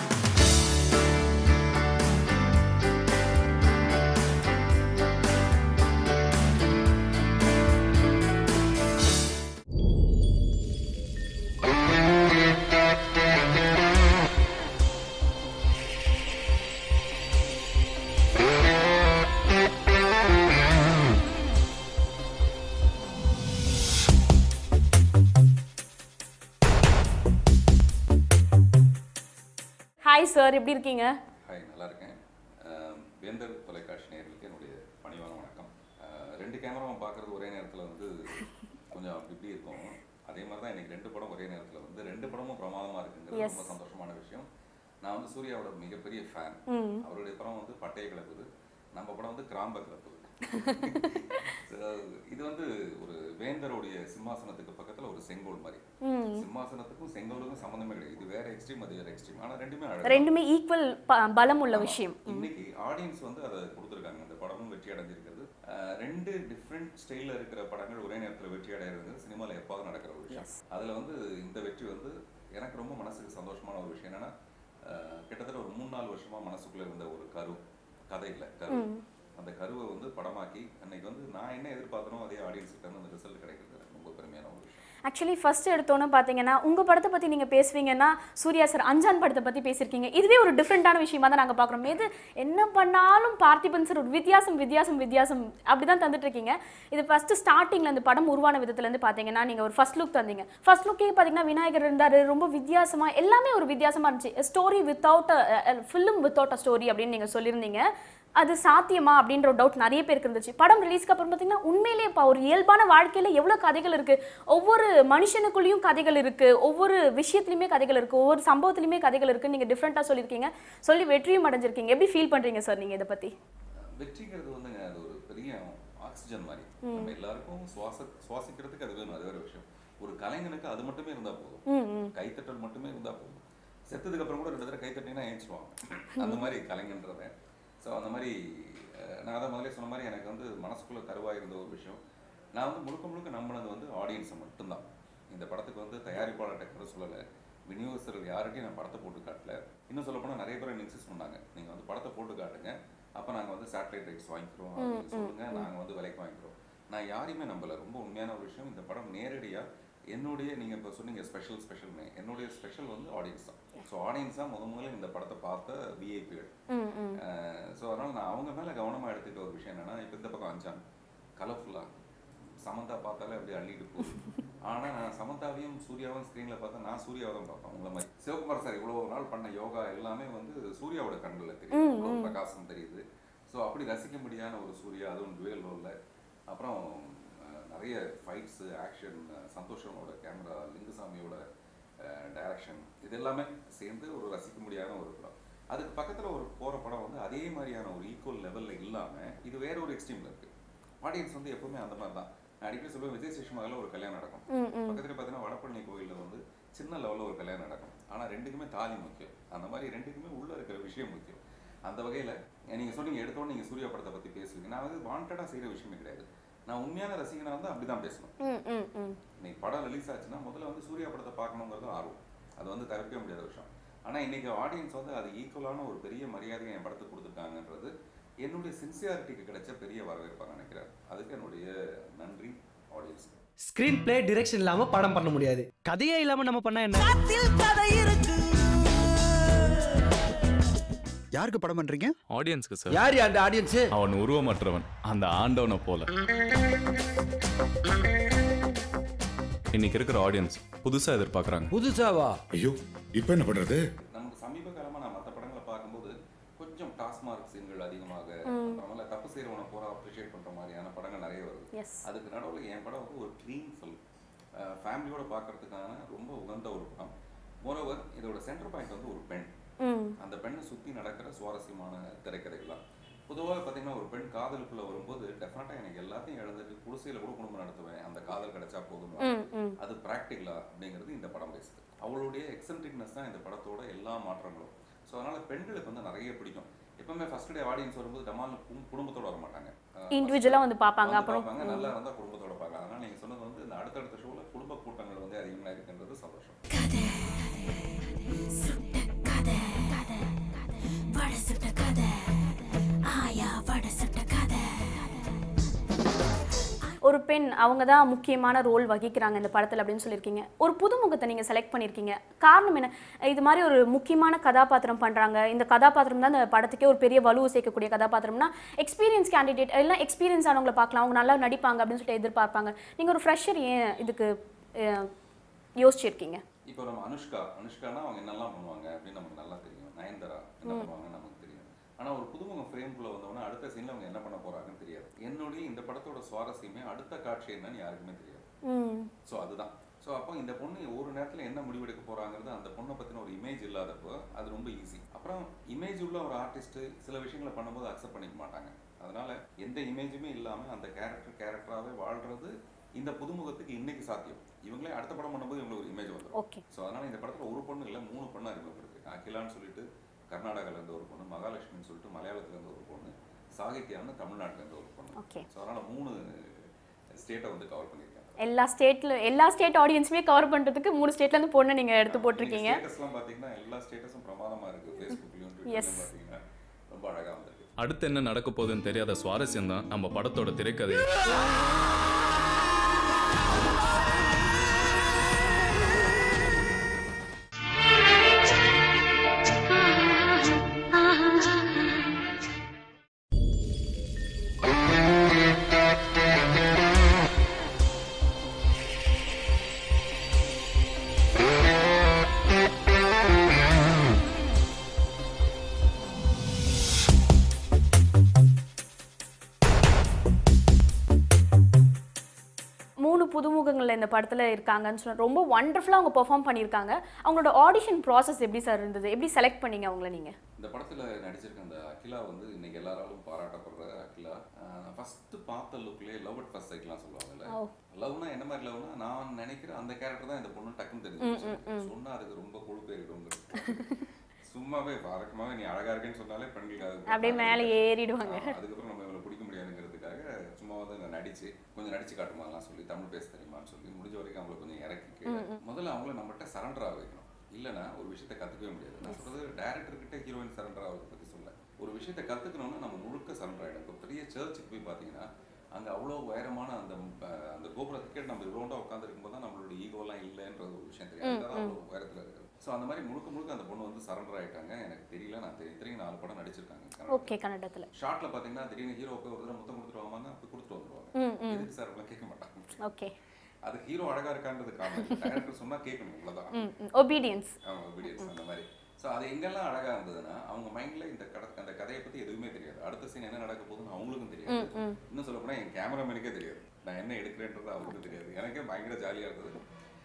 ஹாய் சார் எப்படி இருக்கீங்க ஹாய் நல்லா இருக்கேன் அஹ் வேந்தர் தொலைக்காட்சி நேயர்களுக்கு என்னுடைய பணிவான வணக்கம் அஹ் ரெண்டு கேமராவும் பார்க்குறது ஒரே நேரத்தில் வந்து கொஞ்சம் அப்படி இப்படி இருக்கும் அதே மாதிரி தான் எனக்கு ரெண்டு படம் ஒரே நேரத்தில் வந்து ரெண்டு படமும் பிரமாதமாக இருக்குங்கிறது Yes. ரொம்ப சந்தோஷமான விஷயம் நான் வந்து சூர்யாவோட மிகப்பெரிய ஃபேன் ம் அவருடைய படம் வந்து பட்டையை கிளப்புது நம்ம படம் வந்து கிராம்ப கிளப்புது So, இது வந்து ஒரு வேந்தருடைய சிம்மாசனத்துக்கு பக்கத்துல ஒரு செங்கோல் மாதிரி ம் சிம்மாசனத்துக்கும் செங்கோலுக்கும் சம்மந்தமே கிடையாது இது வேற எக்ஸ்ட்ரீம் அது வேற எக்ஸ்ட்ரீம் ஆனா ரெண்டுமே அழகு ரெண்டுமே ஈக்குவல் பலம் உள்ள ஆமா. விஷயம் ம். இன்னைக்கு ஆடியன்ஸ் வந்து அதை கொடுத்துருக்காங்க அந்த படமும் வெற்றி அடைஞ்சிருக்கிறது அஹ் ரெண்டு டிஃப்ரெண்ட் ஸ்டைலில் இருக்கிற படங்கள் ஒரே நேரத்தில் வெற்றி அடைகிறது சினிமாவில் எப்பாவது நடக்கிற ஒரு விஷயம் Yes. அதில் வந்து இந்த வெற்றி வந்து எனக்கு ரொம்ப மனசுக்கு சந்தோஷமான ஒரு விஷயம் என்னன்னா அஹ் கிட்டத்தட்ட ஒரு மூணு நாலு வருஷமா மனசுக்குள்ள இருந்த ஒரு கரு கதையில் கரு ம். அந்த கருவை வந்து படமாக்கி அன்னைக்கு வந்து நான் என்ன எதிர்பார்த்தனோ அதே ஆடியன்ஸ் கிட்ட வந்து அந்த ரிசல்ட் கிடைக்கிறது எனக்கு ரொம்ப பெருமையான ஒரு விஷயம் ஆக்சுவலி ஃபர்ஸ்ட் எடுத்தோன்னு பார்த்தீங்கன்னா உங்கள் படத்தை பற்றி நீங்கள் பேசுவீங்கன்னா சூர்யா சார் அஞ்சான் படத்தை பற்றி பேசியிருக்கீங்க இதுவே ஒரு டிஃப்ரெண்ட்டான விஷயமா தான் நாங்கள் பார்க்குறோம் எது என்ன பண்ணாலும் பார்த்திபன் சார் ஒரு வித்தியாசம் வித்தியாசம் வித்தியாசம் அப்படி தான் தந்துட்டு இருக்கீங்க இது ஃபஸ்ட்டு ஸ்டார்டிங்கில் இந்த படம் உருவான விதத்துலேருந்து பார்த்தீங்கன்னா நீங்கள் ஒரு ஃபர்ஸ்ட் லுக் தந்தீங்க ஃபர்ஸ்ட் லுக்கே பார்த்தீங்கன்னா விநாயகர் இருந்தார் ரொம்ப வித்தியாசமாக எல்லாமே ஒரு வித்தியாசமாக இருந்துச்சு story without film without a story அப்படின்னு நீங்கள் சொல்லியிருந்தீங்க அது சாத்தியமா அப்படின்ற ஒரு டவுட் நிறைய பேருக்கு இருந்துச்சு படம் ரிலீஸ்க்கு அப்புறம் பார்த்தீங்கன்னா உண்மையிலேயே இப்போ ஒரு இயல்பான வாழ்க்கையில எவ்வளோ கதைகள் இருக்கு ஒவ்வொரு மனுஷனுக்குள்ளேயும் கதைகள் இருக்கு ஒவ்வொரு விஷயத்துலையுமே கதைகள் இருக்கு ஒவ்வொரு சம்பவத்திலையுமே கதைகள் இருக்கு நீங்க டிஃப்ரெண்ட்டாக சொல்லியிருக்கீங்க சொல்லி வெற்றியும் அடைஞ்சிருக்கீங்க எப்படி ஃபீல் பண்றீங்க சார் நீங்க இதை பத்தி வெற்றிங்கிறது வந்துங்க அது ஒரு பெரிய ஆக்சிஜன் மாதிரி நம்ம எல்லாருக்கும் சுவாச சுவாசிக்கிறதுக்கு அது வேணும் அது வேற விஷயம் ஒரு கலைஞனுக்கு அது மட்டுமே இருந்தா போதும் கைத்தட்டல் மட்டுமே இருந்தா போதும் செத்ததுக்கு அப்புறம் கூட ரெண்டு தடவை கைத்தட்டினா ஏஞ்சிருவாங்க அந்த மாதிரி கலைஞன்றத ஸோ அந்த மாதிரி அஹ், நான் அதை முதல்ல சொன்ன மாதிரி எனக்கு வந்து மனசுக்குள்ள கருவாக இருந்த ஒரு விஷயம் நான் வந்து முழுக்க முழுக்க நம்பினது வந்து ஆடியன்ஸை மட்டும்தான் இந்த படத்துக்கு வந்து தயாரிப்பாளர்கிட்ட கூட சொல்லலை விநியோகஸ்தர்கள் யார்கிட்டையும் நான் படத்தை போட்டு காட்டல இன்னும் சொல்ல போனால் நிறைய பேர் இன்சிஸ்ட் பண்ணாங்க நீங்கள் வந்து படத்தை போட்டு காட்டுங்க அப்போ நாங்கள் வந்து சேட்டலைட் ரைட்ஸ் வாங்கிக்கிறோம் அப்படின்னு சொல்லுங்க நாங்கள் வந்து விலைக்கு வாங்கிக்கிறோம் நான் யாரையுமே நம்பல ரொம்ப உண்மையான ஒரு விஷயம் இந்த படம் நேரடியாக என்னுடைய நீங்கள் இப்போ சொன்னீங்க ஸ்பெஷல் ஸ்பெஷல்னு என்னுடைய ஸ்பெஷல் வந்து ஆடியன்ஸ் தான் ஸோ ஆடியன்ஸ் தான் முத முதல்ல இந்த படத்தை பார்த்த விஐபிகள் ஸோ அதனால் நான் அவங்க மேலே கவனமாக எடுத்துக்கிட்ட ஒரு விஷயம் என்னன்னா இப்போ இந்த பக்கம் அஞ்சான் கலர்ஃபுல்லாக சமந்தா பார்த்தாலே அப்படியே அள்ளிட்டு போகுது ஆனால் நான் சமந்தாவையும் சூர்யாவும் ஸ்க்ரீனில் பார்த்தா நான் சூர்யாவை தான் பார்ப்பேன் உங்களை மாதிரி சிவகுமார் சார் இவ்வளோ நாள் பண்ண யோகா எல்லாமே வந்து சூர்யாவோட கண்களில் தெரியுது இவ்வளோ பிரகாசம் தெரியுது ஸோ அப்படி ரசிக்கும்படியான ஒரு சூர்யா அதுவும் டுவெல் ரோலில் அப்புறம் அஹ், நிறைய ஃபைட்ஸு ஆக்ஷன் சந்தோஷமோட கேமரா லிங்குசாமியோட டைரக்ஷன் இது எல்லாமே சேர்ந்து ஒரு ரசிக்க முடியாத ஒரு படம் அதுக்கு பக்கத்தில் ஒரு போகிற படம் வந்து அதே மாதிரியான ஒரு ஈக்குவல் லெவலில் இல்லாமல் இது வேற ஒரு எக்ஸ்ட்ரீமில் இருக்குது ஆடியன்ஸ் வந்து எப்பவுமே அந்த மாதிரி தான் நான் அடிக்கடி சொல்லுவேன் விஜய் சேஷமாவில் ஒரு கல்யாணம் நடக்கும் பக்கத்துல பார்த்தீங்கன்னா வடபழனி கோயிலில் வந்து சின்ன லெவலில் ஒரு கல்யாணம் நடக்கும் ஆனால் ரெண்டுக்குமே தாலி முக்கியம் அந்த மாதிரி ரெண்டுக்குமே உள்ள இருக்கிற விஷயம் முக்கியம் அந்த வகையில் நீங்கள் சொன்னீங்க எடுத்தோன்னு நீங்கள் சூர்யா படத்தை பற்றி பேசுவீங்க நான் வந்து வாண்டடாக செய்கிற விஷயமே கிடையாது நான் உண்மையான ரசிகனாக இருந்தால் அப்படி தான் பேசணும் ம் ம் ம் இன்னைக்கு படம் ரிலீஸ் ஆச்சுன்னா முதல்ல வந்து சூர்யா படத்தை பார்க்கணுங்கிறது ஆர்வம் அது வந்து தவிர்க்கவே முடியாத விஷயம் ஆனால் இன்னைக்கு ஆடியன்ஸ் வந்து அது ஈக்குவலான ஒரு பெரிய மரியாதையை என் படத்துக்கு கொடுத்துருக்காங்கன்றது என்னுடைய சின்சியாரிட்டிக்கு கிடைச்ச பெரிய வரவேற்பாக நினைக்கிறேன் அதுக்கு என்னுடைய நன்றி ஆடியன்ஸ் ஸ்கிரீன் பிளே டிரெக்ஷன் இல்லாம படம் பண்ண முடியாது கதையே இல்லாம நம்ம பண்ணா என்ன யாருக்கு படம் பண்றீங்க ஆடியன்ஸ்க்கு சார் யார் அந்த ஆடியன்ஸ் அவன் உருவமற்றவன் அந்த ஆண்டவனை போல இன்னைக்கு இருக்கிற ஆடியன்ஸ் புதுசா எதிர்பார்க்கறாங்க புதுசாவா ஐயோ இப்போ என்ன பண்றது நமக்கு சமீப காலமா நான் மற்ற படங்களை பார்க்கும்போது கொஞ்சம் டாஸ்மார்க் சீன்கள் அதிகமாக அப்புறமேல தப்பு செய்கிறவனை பூரா அப்ரிஷியேட் பண்ற மாதிரியான படங்கள் நிறைய வருது எஸ் அதுக்கு நடுவில் என் படம் வந்து ஒரு க்ளீன் ஃபில் ஃபேமிலியோட பார்க்கறதுக்கான ரொம்ப உகந்த ஒரு படம் மோரோவர் இதோட சென்டர் பாயிண்ட் வந்து ஒரு பெண் ம் அந்த பெண்ணை சுற்றி நடக்கிற சுவாரஸ்யமான திரைக்கதைகள் தான் பொதுவாக பார்த்தீங்கன்னா ஒரு பெண் காதலுக்குள்ள வரும்போது டெஃபினட்டாக எனக்கு எல்லாத்தையும் இழந்துட்டு குடிசையில் கூட குடும்பம் நடத்துவேன் அந்த காதல் கிடைச்சா போதும் ம் ம் அது ப்ராக்டிக்கலா அப்படிங்கிறது இந்த படம் பேசுது அவளுடைய எக்ஸென்ட்ரிக்னஸ் தான் இந்த படத்தோட எல்லா மாற்றங்களும் ஸோ அதனால பெண்களுக்கு வந்து நிறைய பிடிக்கும் எப்பவுமே ஃபர்ஸ்ட் டே ஆடியன்ஸ் வரும்போது டமால் குடும்பத்தோட வர மாட்டாங்க அஹ் Individual ஆ வந்து பார்ப்பாங்க. வந்து அப்புறம் பார்ப்பாங்க, நல்லா இருந்தால் குடும்பத்தோட பார்க்கலாம் அதனால நீங்க சொன்னது வந்து இந்த அடுத்தடுத்த ஷோவில் குடும்ப கூட்டங்கள் வந்து அதிகமாக இருக்குன்றது சந்தோஷம் வட சுட்ட கதை ஆயா வட சுட்ட கதை ஒரு பெண் அவங்க தான் முக்கியமான ரோல் வகிக்கிறாங்க இந்த படத்தில் அப்படின்னு சொல்லியிருக்கீங்க ஒரு புதுமுகத்தை நீங்கள் செலக்ட் பண்ணியிருக்கீங்க காரணம் என்ன இது மாதிரி ஒரு முக்கியமான கதாபாத்திரம் பண்ணுறாங்க இந்த கதாபாத்திரம் தான் இந்த படத்துக்கே ஒரு பெரிய வலுவை சேர்க்கக்கூடிய கதாபாத்திரம்னா எக்ஸ்பீரியன்ஸ் கேண்டிடேட் எல்லாம் எக்ஸ்பீரியன்ஸ் ஆனவங்களை பார்க்கலாம் அவங்க நல்லா நடிப்பாங்க அப்படின்னு சொல்லிட்டு எதிர்பார்ப்பாங்க நீங்கள் ஒரு ஃப்ரெஷர் ஏன் இதுக்கு அஹ், யோசிச்சிருக்கீங்க இப்போ நம்ம அனுஷ்கா அனுஷ்கானா அவங்க என்னெல்லாம் பண்ணுவாங்க அப்படின்னு நமக்கு நல்லா தெரியும் நயன்தாரா என்ன பண்ணுவாங்கன்னு நமக்கு தெரியும் ஆனா ஒரு புதுமுகம் ஃப்ரேம்குள்ள வந்தவொடனே அடுத்த சீன்ல அவங்க என்ன பண்ண போறாங்கன்னு தெரியாது என்னுடைய இந்த படத்தோட சுவாரஸ்யமே அடுத்த காட்சி என்னன்னு யாருக்குமே தெரியாது ம் ஸோ அதுதான் ஸோ அப்போ இந்த பொண்ணு ஒரு நேரத்தில் என்ன முடிவெடுக்க போறாங்கிறது அந்த பொண்ணை பற்றின ஒரு இமேஜ் இல்லாதப்போ அது ரொம்ப ஈஸி அப்புறம் இமேஜ் உள்ள ஒரு ஆர்டிஸ்ட் சில விஷயங்களை பண்ணும்போது அக்செப்ட் பண்ணிக்க மாட்டாங்க அதனால எந்த இமேஜுமே இல்லாமல் அந்த கேரக்டர் கேரக்டராகவே வாழ்றது இந்த புதுமுகத்துக்கு இன்னைக்கு சாத்தியம் இவங்களே அடுத்த படம் பண்ணும்போது இவங்களுக்கு ஒரு இமேஜ் வந்துடும் ஓகே ஸோ அதனால இந்த படத்தில் ஒரு பொண்ணு இல்லை மூணு பொண்ணு அறிமுகப்படுது அகிலான்னு சொல்லிட்டு கர்நாடகால இருந்து ஒரு பொண்ணு மகாலட்சுமின்னு சொல்லிட்டு மலையாளத்துல இருந்து ஒரு பொண்ணு சாகித்யான்னு தமிழ்நாட்டுல இருந்து ஒரு பொண்ணு ஓகே ஸோ அதனால மூணு ஸ்டேட்டை வந்து கவர் பண்ணியிருக்காங்க எல்லா ஸ்டேட்ல எல்லா ஸ்டேட் ஆடியன்ஸுமே கவர் பண்ணுறதுக்கு மூணு ஸ்டேட்லேருந்து பொண்ணை நீங்கள் எடுத்து போட்டிருக்கீங்க ஸ்டேட்டஸ்லாம் பார்த்தீங்கன்னா எல்லா ஸ்டேட்டஸும் பிரமாதமா இருக்கு ஃபேஸ்புக்லயும் Yes. ட்விட்டர்லையும் பார்த்தீங்கன்னா ரொம்ப அழகா வந்திருக்கு அடுத்து என்ன நடக்க போகுதுன்னு தெரியாத சுவாரஸ்யம் தான் நம்ம படத்தோட திரைக்கதை படத்தில் இருக்காங்கன்னு சொன்ன ரொம்ப ஒண்டர்ஃபுல்லாக அவங்க பெர்ஃபார்ம் பண்ணியிருக்காங்க அவங்களோட ஆடிஷன் ப்ராசஸ் எப்படி சார் இருந்தது எப்படி செலக்ட் பண்ணீங்க அவங்கள நீங்கள் இந்த படத்தில் நடிச்சிருக்க அந்த அகிலா வந்து இன்னைக்கு எல்லாராலும் பாராட்டப்படுற அகிலா நான் ஃபஸ்ட்டு பார்த்த லுக்லேயே லவ் அட் ஃபர்ஸ்ட் சைட்லாம் சொல்லுவாங்கல்ல ஓ. லவ்னா என்ன மாதிரி லவ்னா நான் நினைக்கிற அந்த கேரக்டர் தான் இந்த பொண்ணு டக்குன்னு ம், தெரிஞ்சு ம், ம். சொன்னா அதுக்கு ரொம்ப கொழுப்பேறிடும் சும்மாவே வழக்கமாவே நீ அழகா இருக்கேன்னு சொன்னாலே பெண்களுக்கு அது அப்படியே மேலே ஏறிடுவாங்க ஆ, அதுக்கப்புறம் நம்ம இவங்களை பிடிக்க முடியாதுங்கிறதுக்காக சும்மா வந்து நான் நடிச்சு கொஞ்சம் நடிச்சு காட்டுமாலாம் சொல்லி தமிழ் பேச தெரியுமான்னு சொல்லி முடிஞ்ச வரைக்கும் அவங்கள கொஞ்சம் இறக்கி கீழே. ம், ம். முதல்ல அவங்கள நம்மகிட்ட சரண்டர் ஆக வைக்கணும் இல்லைன்னா ஒரு விஷயத்தை கற்றுக்கவே முடியாது நான் சொல்றது டேரக்டர் கிட்ட ஹீரோயின் சரண்டர் ஆகிறத பற்றி சொல்ல ஒரு விஷயத்தை கற்றுக்கணும்னா நம்ம முழுக்க சரண்டர் ஆகிடும் இப்போ பெரிய சர்ச்சுக்கு போய் பார்த்தீங்கன்னா அங்கே அவ்வளோ உயரமான அந்த அஹ், அந்த கோபுரத்துக்கே நம்ம இவ்வளோண்டா உட்காந்துருக்கும் போது தான் நம்மளோட ஈகோலாம் இல்லைன்ற ஒரு விஷயம் தெரியும் ம், அதுதான் ம். அவ்வளோ உயரத்தில் இருக்குது ஸோ அந்த மாதிரி முழுக்க முழுக்க அந்த பொண்ணு வந்து சரண்டர் ஆகிட்டாங்க எனக்கு தெரியல நான் தெரியும் தெரியும் நாலு படம் நடிச்சிருக்காங்க ஓகே கன்னடத்தில் ஷார்ட்ல பாத்தீங்கன்னா திடீர்னு ஹீரோ போய் ஒரு தடவை முத்தம் கொடுத்துட்டு வாங்க அப்படி கொடுத்துட்டு வந்துருவாங்க ம், ம். எதுக்கு சார் அப்படிலாம் கேட்க மாட்டாங்க ஓகே அது ஹீரோ அழகா இருக்கான்றது காரணம் டேரக்டர் சொன்னா கேட்கணும் இவ்வளவுதான் ம் ம் ஒபீடியன்ஸ் ஆமா obedience அந்த மாதிரி ஸோ அது எங்கெல்லாம் அழகா இருந்ததுன்னா அவங்க மைண்ட்ல இந்த கட அந்த கதையை பத்தி எதுவுமே தெரியாது அடுத்த சீன் என்ன நடக்க போகுதுன்னு அவங்களுக்கும் தெரியாது ம், ம். இன்னும் சொல்ல போனா என் கேமராமேனுக்கே தெரியாது நான் என்ன எடுக்கிறேன்றது அவருக்கும் தெரியாது எனக்கே பயங்கர ஜாலியா இருந்தது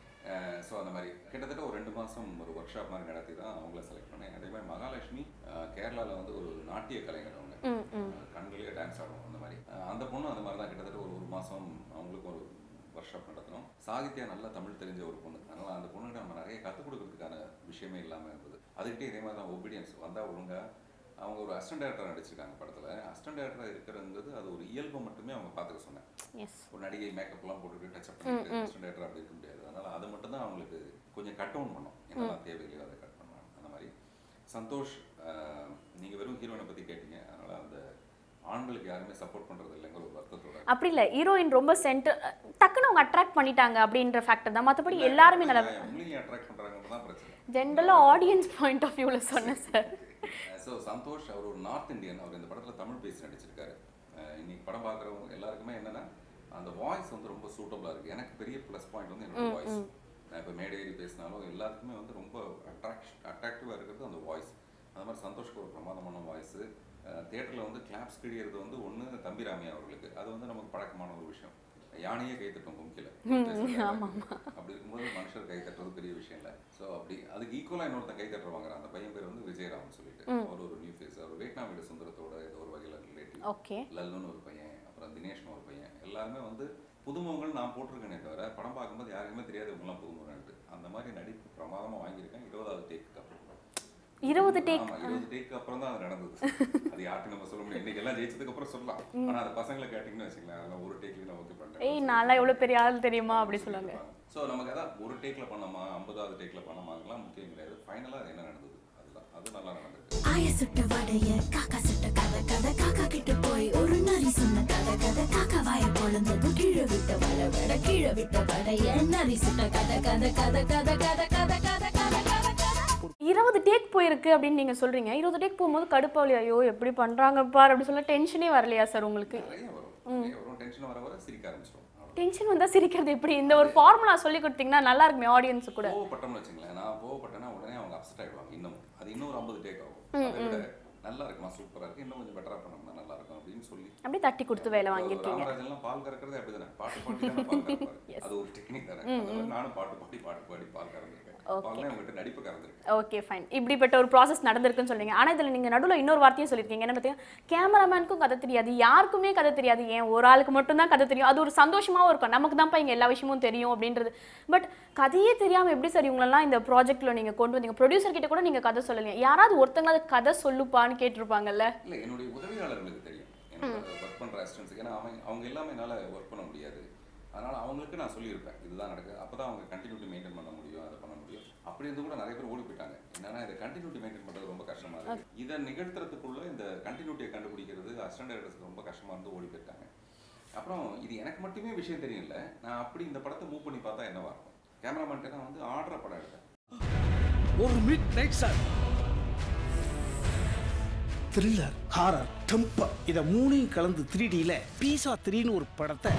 ஸோ அந்த மாதிரி கிட்டத்தட்ட ஒரு ரெண்டு மாசம் ஒரு ஒர்க் ஷாப் மாதிரி நடத்தி தான் அவங்கள செலக்ட் பண்ணேன் அதே மாதிரி மகாலட்சுமி அஹ், கேரளால வந்து ஒரு நாட்டிய கலைஞர் அவங்க ம், ம். அஹ், கண்களே டான்ஸ் ஆடும் அந்த மாதிரி அஹ், அந்த பொண்ணு அந்த மாதிரி தான் கிட்டத்தட்ட ஒரு ஒரு மாசம் அவங்களுக்கு ஒரு ஒர்க் ஷாப் நடத்தினோம் சாகித்யா நல்லா தமிழ் தெரிஞ்ச ஒரு பொண்ணு அதனால அந்த பொண்ணுகிட்ட நம்ம நிறைய கற்றுக் கொடுக்கறதுக்கான விஷயமே இல்லாமல் இருந்தது அதுக்கிட்டே இதே மாதிரி தான் ஒபீடியன்ஸ் வந்தால் ஒழுங்கா அவங்க ஒரு அசிஸ்டன்ட் டேரக்டர் நடிச்சிருக்காங்க படத்தில் அசிஸ்டன்ட் டேரக்டர் இருக்கிறது அது ஒரு இயல்பை மட்டுமே அவங்க பார்த்துக்க சொன்னேன் எஸ் ஒரு நடிகை மேக்கப்லாம் போட்டுட்டு டச்சப் ம், பண்ணிட்டு ம். அசிஸ்டன்ட் டேரக்டர் அப்படி இருக்க முடியாது அதனால அது மட்டும் தான் அவங்களுக்கு கொஞ்சம் கட் டவுன் பண்ணோம் என்னெல்லாம் தேவையில்லையோ அதை கட் பண்ணலாம் அந்த மாதிரி சந்தோஷ் அஹ், நீங்க வெறும் ஹீரோயினை பத்தி கேட்டீங்க அதனால அந்த ஆண்களுக்கு யாருமே சப்போர்ட் பண்றது இல்லைங்கிற ஒரு வருத்தத்தோட அப்படி இல்லை ஹீரோயின் ரொம்ப சென்டர் டக்குன்னு அவங்க அட்ராக்ட் பண்ணிட்டாங்க அப்படின்ற ஃபேக்டர் தான் மற்றபடி எல்லாருமே நல்லா உங்களையும் அட்ராக்ட் பண்றாங்கன்னு தான் பிரச்சனை ஜென்ரலாக ஆடியன்ஸ் பாயிண்ட் ஆஃப் வியூவில் சொன்னேன் சார் ஸோ சந்தோஷ் அவர் ஒரு நார்த் இந்தியன் அவர் இந்த படத்தில் தமிழ் பேசி நடிச்சிருக்காரு அஹ் இன்னைக்கு படம் பார்க்குறவங்க எல்லாருக்குமே என்னன்னா அந்த வாய்ஸ் வந்து ரொம்ப சூட்டபுளாக இருக்குது எனக்கு பெரிய ப்ளஸ் பாயிண்ட் வந்து என்னோட ம், வாய்ஸ் ம். நான் இப்போ மேடை ஏறி பேசினாலும் எல்லாருக்குமே வந்து ரொம்ப அட்ராக்ஷ் அட்ராக்டிவாக இருக்கிறது அந்த வாய்ஸ் அந்த மாதிரி சந்தோஷ்க்கு ஒரு பிரமாதமான வாய்ஸு தேட்டரில் வந்து கிளாப்ஸ் கிழியறது வந்து ஒன்று தம்பிராமி அவர்களுக்கு அது வந்து நமக்கு பழக்கமான ஒரு விஷயம் யானையே கை தட்டும் கும்கில ம், ஆமா, அப்படி இருக்கும்போது மனுஷர் கை தட்டுறது பெரிய விஷயம் இல்லை ஸோ அப்படி அதுக்கு ஈக்குவலாக இன்னொருத்தன் கை தட்டுறவாங்க அந்த பையன் பேர் வந்து விஜயராமன் சொல்லிட்டு ம். அவர் ஒரு நியூ ஃபேஸ் அவர் வியட்நாம் வீடு சுந்தரத்தோட ஏதோ ஒரு வகையில் ரிலேட்டிவ் ஓகே லல்லுன்னு ஒரு பையன் அப்புறம் தினேஷ்னு ஒரு பையன் எல்லாருமே வந்து புதுமுகங்கள் நான் போட்டிருக்கேனே தவிர படம் பார்க்கும்போது யாருக்குமே தெரியாது இவங்களாம் புதுமுகன்ட்டு அந்த மாதிரி நடிப்பு பிரமாதமாக வாங்கியிருக்கேன் இருபதாவது டேக்கு அப்புறம் இருபது take? ஆமா, இருபது டேக்கு அப்புறம் தான் அது நடந்தது அது யார்ட்டும் நம்ம சொல்ல முடியும் இன்னைக்கு எல்லாம் ஜெயிச்சதுக்கு அப்புறம் சொல்லலாம் ம். ஆனா அந்த பசங்களை கேட்டிங்கன்னு வச்சுங்களேன் அதெல்லாம் ஒரு டேக்ல நான் ஓகே பண்ணிட்டேன் ஏய் நான்லாம் எவ்வளோ பெரிய ஆள் தெரியுமா அப்படி சொல்லுவாங்க ஸோ நமக்கு அதான் ஒரு டேக்ல பண்ணோமா ஐம்பதாவது டேக்ல பண்ணோமா அதெல்லாம் முக்கியம் கிடையாது ஃபைனலாக அது என்ன நடந்தது அதுதான் அது நல்லா நடந்தது ஆய சுட்ட வடைய காக்கா சுட்ட கதை கதை காக்கா கிட்ட போய் ஒரு நரி சொன்ன கதை கதை காக்கா வாய பொழந்ததும் கீழே விட்ட வட வட கீழே விட்ட வடைய நரி சுட்ட கதை கதை கதை கதை கதை கதை கதை கதை கதை கதை இருபது டேக் போயிருக்கு அப்படின்னு நீங்க சொல்றீங்க இருபது டேக் போகும்போது கடுப்பாவலி ஐயோ எப்படி பண்றாங்க பார் அப்படி சொல்ல டென்ஷனே வரலையா சார் உங்களுக்கு நிறைய வரும் நிறைய வரும் டென்ஷன் வர வர சிரிக்க ஆரம்பிச்சிடும் டென்ஷன் வந்தா சிரிக்கிறது எப்படி இந்த ஒரு ஃபார்முலா சொல்லி கொடுத்தீங்கன்னா நல்லா இருக்குமே ஆடியன்ஸ் கூட கோவப்பட்டோம்னு வச்சுங்களேன் நான் கோவப்பட்டேன்னா உடனே அவங்க அப்செட் ஆயிடுவாங்க இன்னும் அது இன்னும் ஒரு ஐம்பது டேக் ஆகும் ம், அதை விட ம். நல்லா இருக்குமா சூப்பரா இருக்கு இன்னும் கொஞ்சம் பெட்டரா பண்ணோம்னா நல்லா இருக்கும் அப்படின்னு சொல்லி அப்படியே தட்டி கொடுத்து வேலை வாங்கியிருக்கீங்க ராமராஜன்லாம் பால் கறக்கிறதே அப்படிதானே பாட்டு பாடி தானே பால் கறப்பாரு அது ஒரு டெக்னிக் தானே ம், அது மாதிரி ம். நானும் பாட்டு பாடி பாட்டு பாடி பால் கறந்துருக்கேன் Okay. பால்லாம் உங்ககிட்ட நடிப்பு கறந்துருக்கேன் ஓகே ஃபைன் இப்படிப்பட்ட ஒரு ப்ராசஸ் நடந்திருக்குன்னு சொல்றீங்க ஆனா இதுல நீங்க நடுவுல இன்னொரு வார்த்தையும் சொல்லியிருக்கீங்க என்ன பார்த்தீங்கன்னா கேமராமேனுக்கும் கதை தெரியாது யாருக்குமே கதை தெரியாது ஏன் ஒரு ஆளுக்கு மட்டும் தான் கதை தெரியும் அது ஒரு சந்தோஷமாவும் இருக்கும் நமக்கு தான்ப்பா இங்க எல்லா விஷயமும் தெரியும் அப்படின்றது பட் கதையே தெரியாம எப்படி சார் இவங்களெல்லாம் இந்த ப்ராஜெக்ட்ல நீங்க கொண்டு வந்தீங்க ப்ரொடியூசர் கிட்ட கூட நீங்க கதை சொல்லலையா யாராவது ஒருத்தங்களாவது கதை சொல்லுப்பான்னு கேட்டிருப்பாங்கல்ல இல்ல என்னுடைய உதவியாளர்களுக்கு தெரியும் என்னோட ஒர்க் பண்ற அசிஸ்டன்ஸுக்கு ஏன்னா அவங்க அவங்க எல்லாமே என்னால ஒர்க் பண்ண முடியாது அதனால அவங்களுக்கு நான் சொல்லியிருப்பேன் இதுதான் நடக்குது அப்பதான் அவங்க கண்டினியூட்டி மெயின்டைன் பண்ண முடியும் அதை பண்ண முடியும் அப்படி இருந்து கூட நிறைய பேர் ஓடி போயிட்டாங்க என்னன்னா இதை கண்டினியூட்டி மெயின்டைன் பண்றது ரொம்ப கஷ்டமா இருக்கு இதை நிகழ்த்துறதுக்குள்ள இந்த கண்டினியூட்டியை கண்டுபிடிக்கிறது அசிஸ்டன்ட் டைரக்டர்ஸ்க்கு ரொம்ப கஷ்டமா இருந்து ஓடி போயிட்டாங்க அப்புறம் இது எனக்கு மட்டுமே விஷயம் தெரியல நான் அப்படி இந்த படத்தை மூவ் பண்ணி பார்த்தா என்னவா இருக்கும் கேமராமேன்ட்டு நான் வந்து ஆர்டர் படம் எடுத்தேன் ஒரு midnight sir thriller horror டெம்பர் இத மூணையும் கலந்து த்ரீ டியில் பீஸா த்ரீன்னு ஒரு படத்தை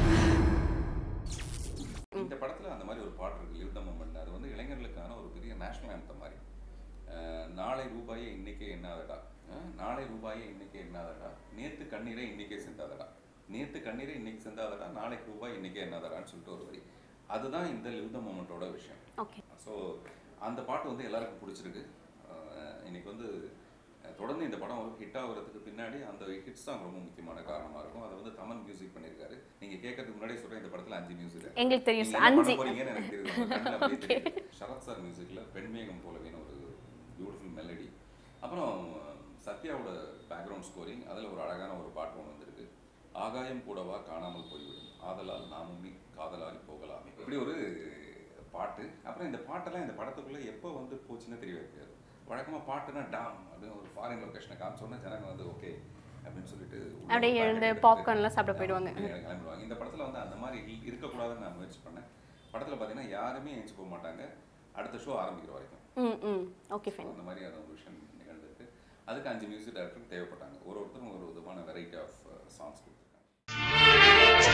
இந்த படத்துல அந்த மாதிரி ஒரு பாட்டு இருக்கு லிவ் த மொமெண்ட் அது வந்து இளைஞர்களுக்கான ஒரு பெரிய நேஷனல் ஆந்தம் மாதிரி அஹ், நாளை ரூபாயே இன்னைக்கே என்னாதடா அஹ், நாளை ரூபாயே இன்னைக்கே என்னாதடா நேத்து கண்ணீரை இன்னைக்கே சிந்தாதடா நேத்து கண்ணீரை இன்னைக்கு சிந்தாதடா நாளைக்கு ரூபாய் இன்னைக்கே என்னாதடான்னு சொல்லிட்டு ஒரு வரி அதுதான் இந்த லிவ் த மூமெண்ட்டோட விஷயம் ஓகே ஸோ அந்த பாட்டு வந்து எல்லாருக்கும் பிடிச்சிருக்கு அஹ் இன்னைக்கு வந்து அஹ் தொடர்ந்து இந்த படம் ஒரு ஹிட் ஆகுறதுக்கு பின்னாடி அந்த ஹிட்ஸ் தான் ரொம்ப முக்கியமான காரணமாக இருக்கும் அதை வந்து தமன் மியூசிக் பண்ணியிருக்காரு நீங்கள் கேட்கறதுக்கு முன்னாடியே சொல்கிறேன் இந்த படத்தில் அஞ்சு மியூசிக் எங்களுக்கு தெரியும் நீங்க sir. என்ன அஞ்சு. பண்ண போறீங்கன்னு எனக்கு தெரியுது உங்க கண்ணுல அப்படியே தெரியுது. சரத் சார் மியூசிக்கில் பெண்மேகம் போலவேன்னு ஒரு பியூட்டிஃபுல் மெலடி அப்புறம் சத்யாவோட பேக்ரவுண்ட் ஸ்கோரிங் அதில் ஒரு அழகான ஒரு பாட்டு ஒன்று வந்திருக்கு ஆகாயம் கூடவா காணாமல் போய்விடும் ஆதலால் நாமும் நீ காதலால் போகலாமே இப்படி ஒரு பாட்டு அப்புறம் இந்த பாட்டெல்லாம் இந்த படத்துக்குள்ளே எப்போ வந்து போச்சுன்னு தெரியவே தெரியாது வழக்கமாக பாட்டுனா டாம் அப்படின்னு ஒரு ஃபாரின் லொக்கேஷனை காமிச்சோன்னா ஜனங்க வந்து ஓகே அப்படின்னு சொல்லிட்டு உள்ள அப்படியே ஒரு எழுந்து packet எடுத்துட்டு பாப்கார்ன்லாம் சாப்பிட போயிடுவாங்க அப்படியே கிளம்பிடுவாங்க இந்த படத்தில் வந்து அந்த மாதிரி இல்- இருக்கக்கூடாதுன்னு நான் முயற்சி பண்ணேன் படத்தில் பார்த்தீங்கன்னா யாருமே எழுந்து போக மாட்டாங்க அடுத்த ஷோ ஆரம்பிக்கிற வரைக்கும் ம் ம் ஓகே ஃபைன் அந்த மாதிரி அது ஒரு விஷயம் நிகழ்ந்திருக்கு அதுக்கு அஞ்சு மியூசிக் டைரக்டர் தேவைப்பட்டாங்க ஒரு ஒருத்தரும் ஒரு விதமான வெரைட்டி ஆஃப் சாங்ஸ் கொடுத்துருக்காங்க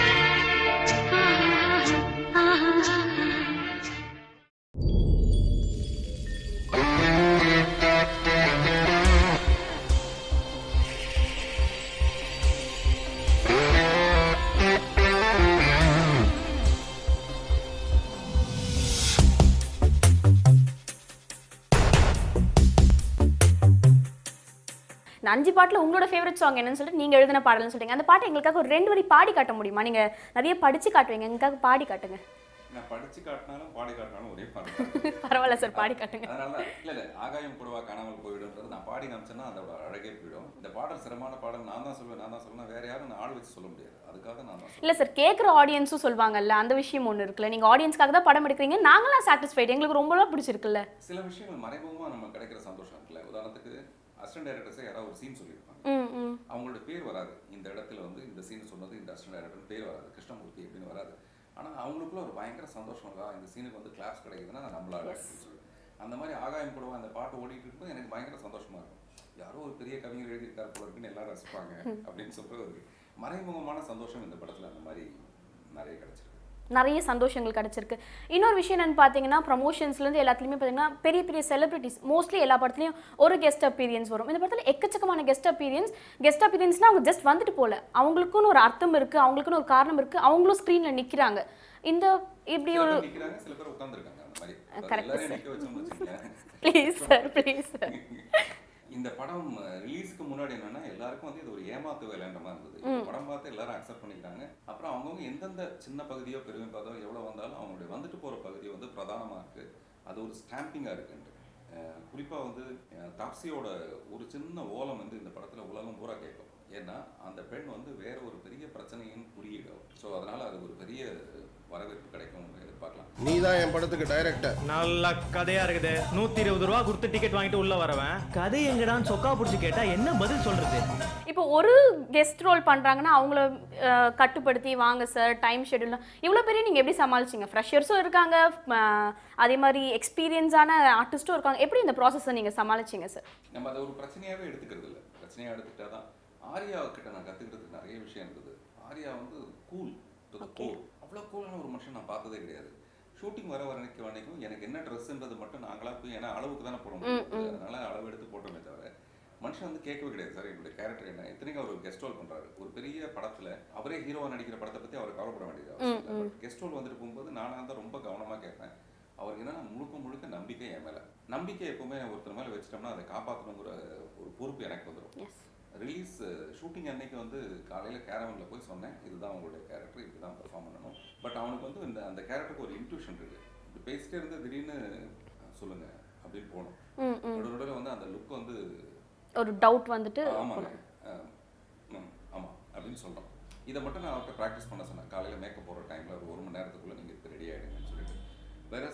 இந்த அஞ்சு பாட்டில் உங்களோட ஃபேவரட் சாங் என்னன்னு சொல்லிட்டு நீங்கள் எழுதின பாடல்னு சொல்றீங்க அந்த பாட்டை எங்களுக்காக ஒரு ரெண்டு வரி பாடி காட்ட முடியுமா நீங்கள் நிறைய படிச்சு காட்டுவீங்க எங்களுக்காக பாடி காட்டுங்க நான் படிச்சு காட்டினாலும் பாடி காட்டினாலும் ஒரே பாட்டு பரவாயில்ல சார் பாடி காட்டுங்க அதனால இல்ல இல்ல ஆகாயம் கூடவா காணாமல் போயிடுன்றது நான் பாடி காமிச்சேன்னா அதோட அழகே போயிடும் இந்த பாடல் சிரமமான பாடல் நான் தான் சொல்லுவேன் நான் தான் சொல்லுவேன் வேற யாரும் நான் ஆள் வச்சு சொல்ல முடியாது அதுக்காக நான் தான் இல்லை சார் கேட்குற ஆடியன்ஸும் சொல்லுவாங்கல்ல அந்த விஷயம் ஒன்று இருக்குல்ல நீங்கள் ஆடியன்ஸ்க்காக தான் படம் எடுக்கிறீங்க நாங்களாம் சாட்டிஸ்ஃபைடு எங்களுக்கு ரொம்பலாம் பிடிச்சிருக்குல்ல சில விஷயங்கள் மறைமுகமா நம்ம கிடைக்கிற சந்தோஷம் இருக்குல்ல உதாரணத்துக்கு அசிஸ்டன்ட் டைரக்டர்ஸே யாராவது ஒரு சீன் சொல்லியிருப்பாங்க ம் ம் அவங்களோட பேர் வராது இந்த இடத்துல வந்து இந்த சீன் சொன்னது இந்த அசிஸ்டன்ட் டைரக்டர் பேர் வராது கிருஷ்ணமூர்த்தி அப்படின்னு வராது ஆனா அவங்களுக்குள்ள ஒரு பயங்கர சந்தோஷம் இருக்கா இந்த சீனுக்கு வந்து கிளாஸ் கிடைக்குதுன்னா நம்மளால அப்படின்னு சொல்லி அந்த மாதிரி ஆகாயம் கூடவா அந்த பாட்டு ஓடிட்டு இருக்கும்போது எனக்கு பயங்கர சந்தோஷமா இருக்கும் யாரோ ஒரு பெரிய கவிஞர் எழுதியிருக்காரு போல இருக்குன்னு எல்லாரும் ரசிப்பாங்க அப்படின்னு சொல்ற ஒரு மறைமுகமான சந்தோஷம் இந்த படத்துல அந்த மாதிரி நிறைய கிடைச்சிருக்கு நிறைய சந்தோஷங்கள் கிடைச்சிருக்கு இன்னொரு விஷயம் என்னன்னு பார்த்தீங்கன்னா ப்ரமோஷன்ஸ்லேருந்து எல்லாத்துலேயுமே பார்த்தீங்கன்னா பெரிய பெரிய செலிபிரிட்டிஸ் மோஸ்ட்லி எல்லா படத்துலையும் ஒரு கெஸ்ட் அப்பீரியன்ஸ் வரும் இந்த படத்தில் எக்கச்சக்கமான கெஸ்ட் அப்பீரியன்ஸ் கெஸ்ட் அப்பீரியன்ஸ்னால் அவங்க ஜஸ்ட் வந்துட்டு போல அவங்களுக்குன்னு ஒரு அர்த்தம் இருக்குது அவங்களுக்குன்னு ஒரு காரணம் இருக்குது அவங்களும் ஸ்க்ரீனில் நிற்கிறாங்க இந்த இப்படி சில ஒரு பேர் நிக்கிறாங்க சில பேர் உட்கார்ந்திருக்காங்க அந்த மாதிரி அதாவது correct எல்லாரையும் sir. நிக்க வச்சோம்னு வச்சுக்கோங்களேன். ப்ளீஸ் சார் ப்ளீஸ் சார் இந்த படம் ரிலீஸ்க்கு முன்னாடி என்னன்னா எல்லாருக்கும் வந்து இது ஒரு ஏமாத்து வேலைன்ற மாதிரி இருந்தது ம். இந்த படம் பார்த்து எல்லாரும் அக்செப்ட் பண்ணிக்கிறாங்க அப்புறம் அவங்கவுங்க எந்தெந்த சின்ன பகுதியோ பெருமை பதோ எவ்வளவு வந்தாலும் அவங்களுடைய வந்துட்டு போற பகுதி வந்து பிரதானமா இருக்கு அது ஒரு ஸ்டாம்பிங்கா இருக்குன்ட்டு அஹ் குறிப்பா வந்து அஹ் தாப்சியோட ஒரு சின்ன ஓலம் வந்து இந்த படத்துல உலகம் பூரா கேட்கும் ஏன்னா அந்த பெண் வந்து வேற ஒரு பெரிய பிரச்சனையின் குறியீடு ஸோ அதனால அது ஒரு பெரிய வரவேற்பு கிடைக்கும் எதிர்பார்க்கலாம் நீ தான் என் படத்துக்கு டைரக்டர் நல்ல கதையா இருக்குது நூத்தி இருபது ரூபா கொடுத்து டிக்கெட் வாங்கிட்டு உள்ள வரவன் கதை எங்கடான்னு சொக்கா புடிச்சு கேட்டா என்ன பதில் சொல்றது இப்போ ஒரு கெஸ்ட் ரோல் பண்ணுறாங்கன்னா அவங்கள அஹ், கட்டுப்படுத்தி வாங்க சார் டைம் ஷெட்யூல் இவ்வளோ பெரிய நீங்கள் எப்படி சமாளிச்சிங்க ஃப்ரெஷர்ஸும் இருக்காங்க அஹ், அதே மாதிரி எக்ஸ்பீரியன்ஸான ஆர்டிஸ்ட்டும் இருக்காங்க எப்படி இந்த ப்ராசஸை நீங்கள் சமாளிச்சிங்க சார் நம்ம அதை ஒரு பிரச்சனையாவே எடுத்துக்கிறது இல்லை பிரச்சனையா எடுத்துக்கிட்டா தான் ஆர்யா கிட்ட நான் கத்துக்கிறதுக்கு நிறைய விஷயம் இருந்தது ஆர்யா வந்து கூல் டு த கோர் அவ்வளோ கூலான ஒரு மனுஷன் நான் பார்த்ததே கிடையாது ஷூட்டிங் வர வரைக்கும் வரைக்கும் எனக்கு என்ன ட்ரெஸ்ன்றது மட்டும் நாங்களா போய் ஏன்னா அளவுக்கு தானே போட முடியும் ம், ம். அதனால அளவு எடுத்து போட்டோமே தவிர மனுஷன் வந்து கேட்கவே கிடையாது சார் என்னுடைய கேரக்டர் என்ன இத்தனைக்கும் அவர் கெஸ்ட் ரோல் பண்றாரு ஒரு பெரிய படத்துல அவரே ஹீரோவா நடிக்கிற படத்தை பத்தி அவர் கவலைப்பட வேண்டியது ம், அவசியம் ம். இல்லை கெஸ்ட் ரோல் வந்துட்டு போகும்போது நானாக தான் ரொம்ப கவனமா கேட்பேன் அவருக்கு என்னன்னா முழுக்க முழுக்க நம்பிக்கை என் மேல நம்பிக்கை எப்பவுமே ஒருத்தர் மேல வச்சிட்டோம்னா அதை காப்பாற்றணுங்கிற ஒரு பொறுப்பு எனக்கு வந்துடும் ரிலீஸ் ஷூட்டிங் அன்னைக்கு வந்து காலையில் கேரவனில் போய் சொன்னேன் இதுதான் உங்களுடைய கேரக்டர் இதுதான் பெர்ஃபார்ம் பண்ணணும் பட் அவனுக்கு வந்து இந்த அந்த கேரக்டருக்கு ஒரு இன்ட்யூஷன் இருக்கு இப்படி பேசிட்டே இருந்து திடீர்னு அஹ், சொல்லுங்க அப்படின்னு போகணும் ம், ம். நடுவில் வந்து அந்த லுக் வந்து ஒரு டவுட் வந்துட்டு ஆமாங்க அஹ், ம், ஆமா அப்படின்னு சொல்றோம் இதை மட்டும் நான் அவர்கிட்ட ப்ராக்டிஸ் பண்ண சொன்னேன் காலையில் மேக்கப் போடுற டைமில் ஒரு ஒரு மணி நேரத்துக்குள்ளே நீங்கள் இப்போ ரெடி ஆகிடுங்கன்னு சொல்லிட்டு வேற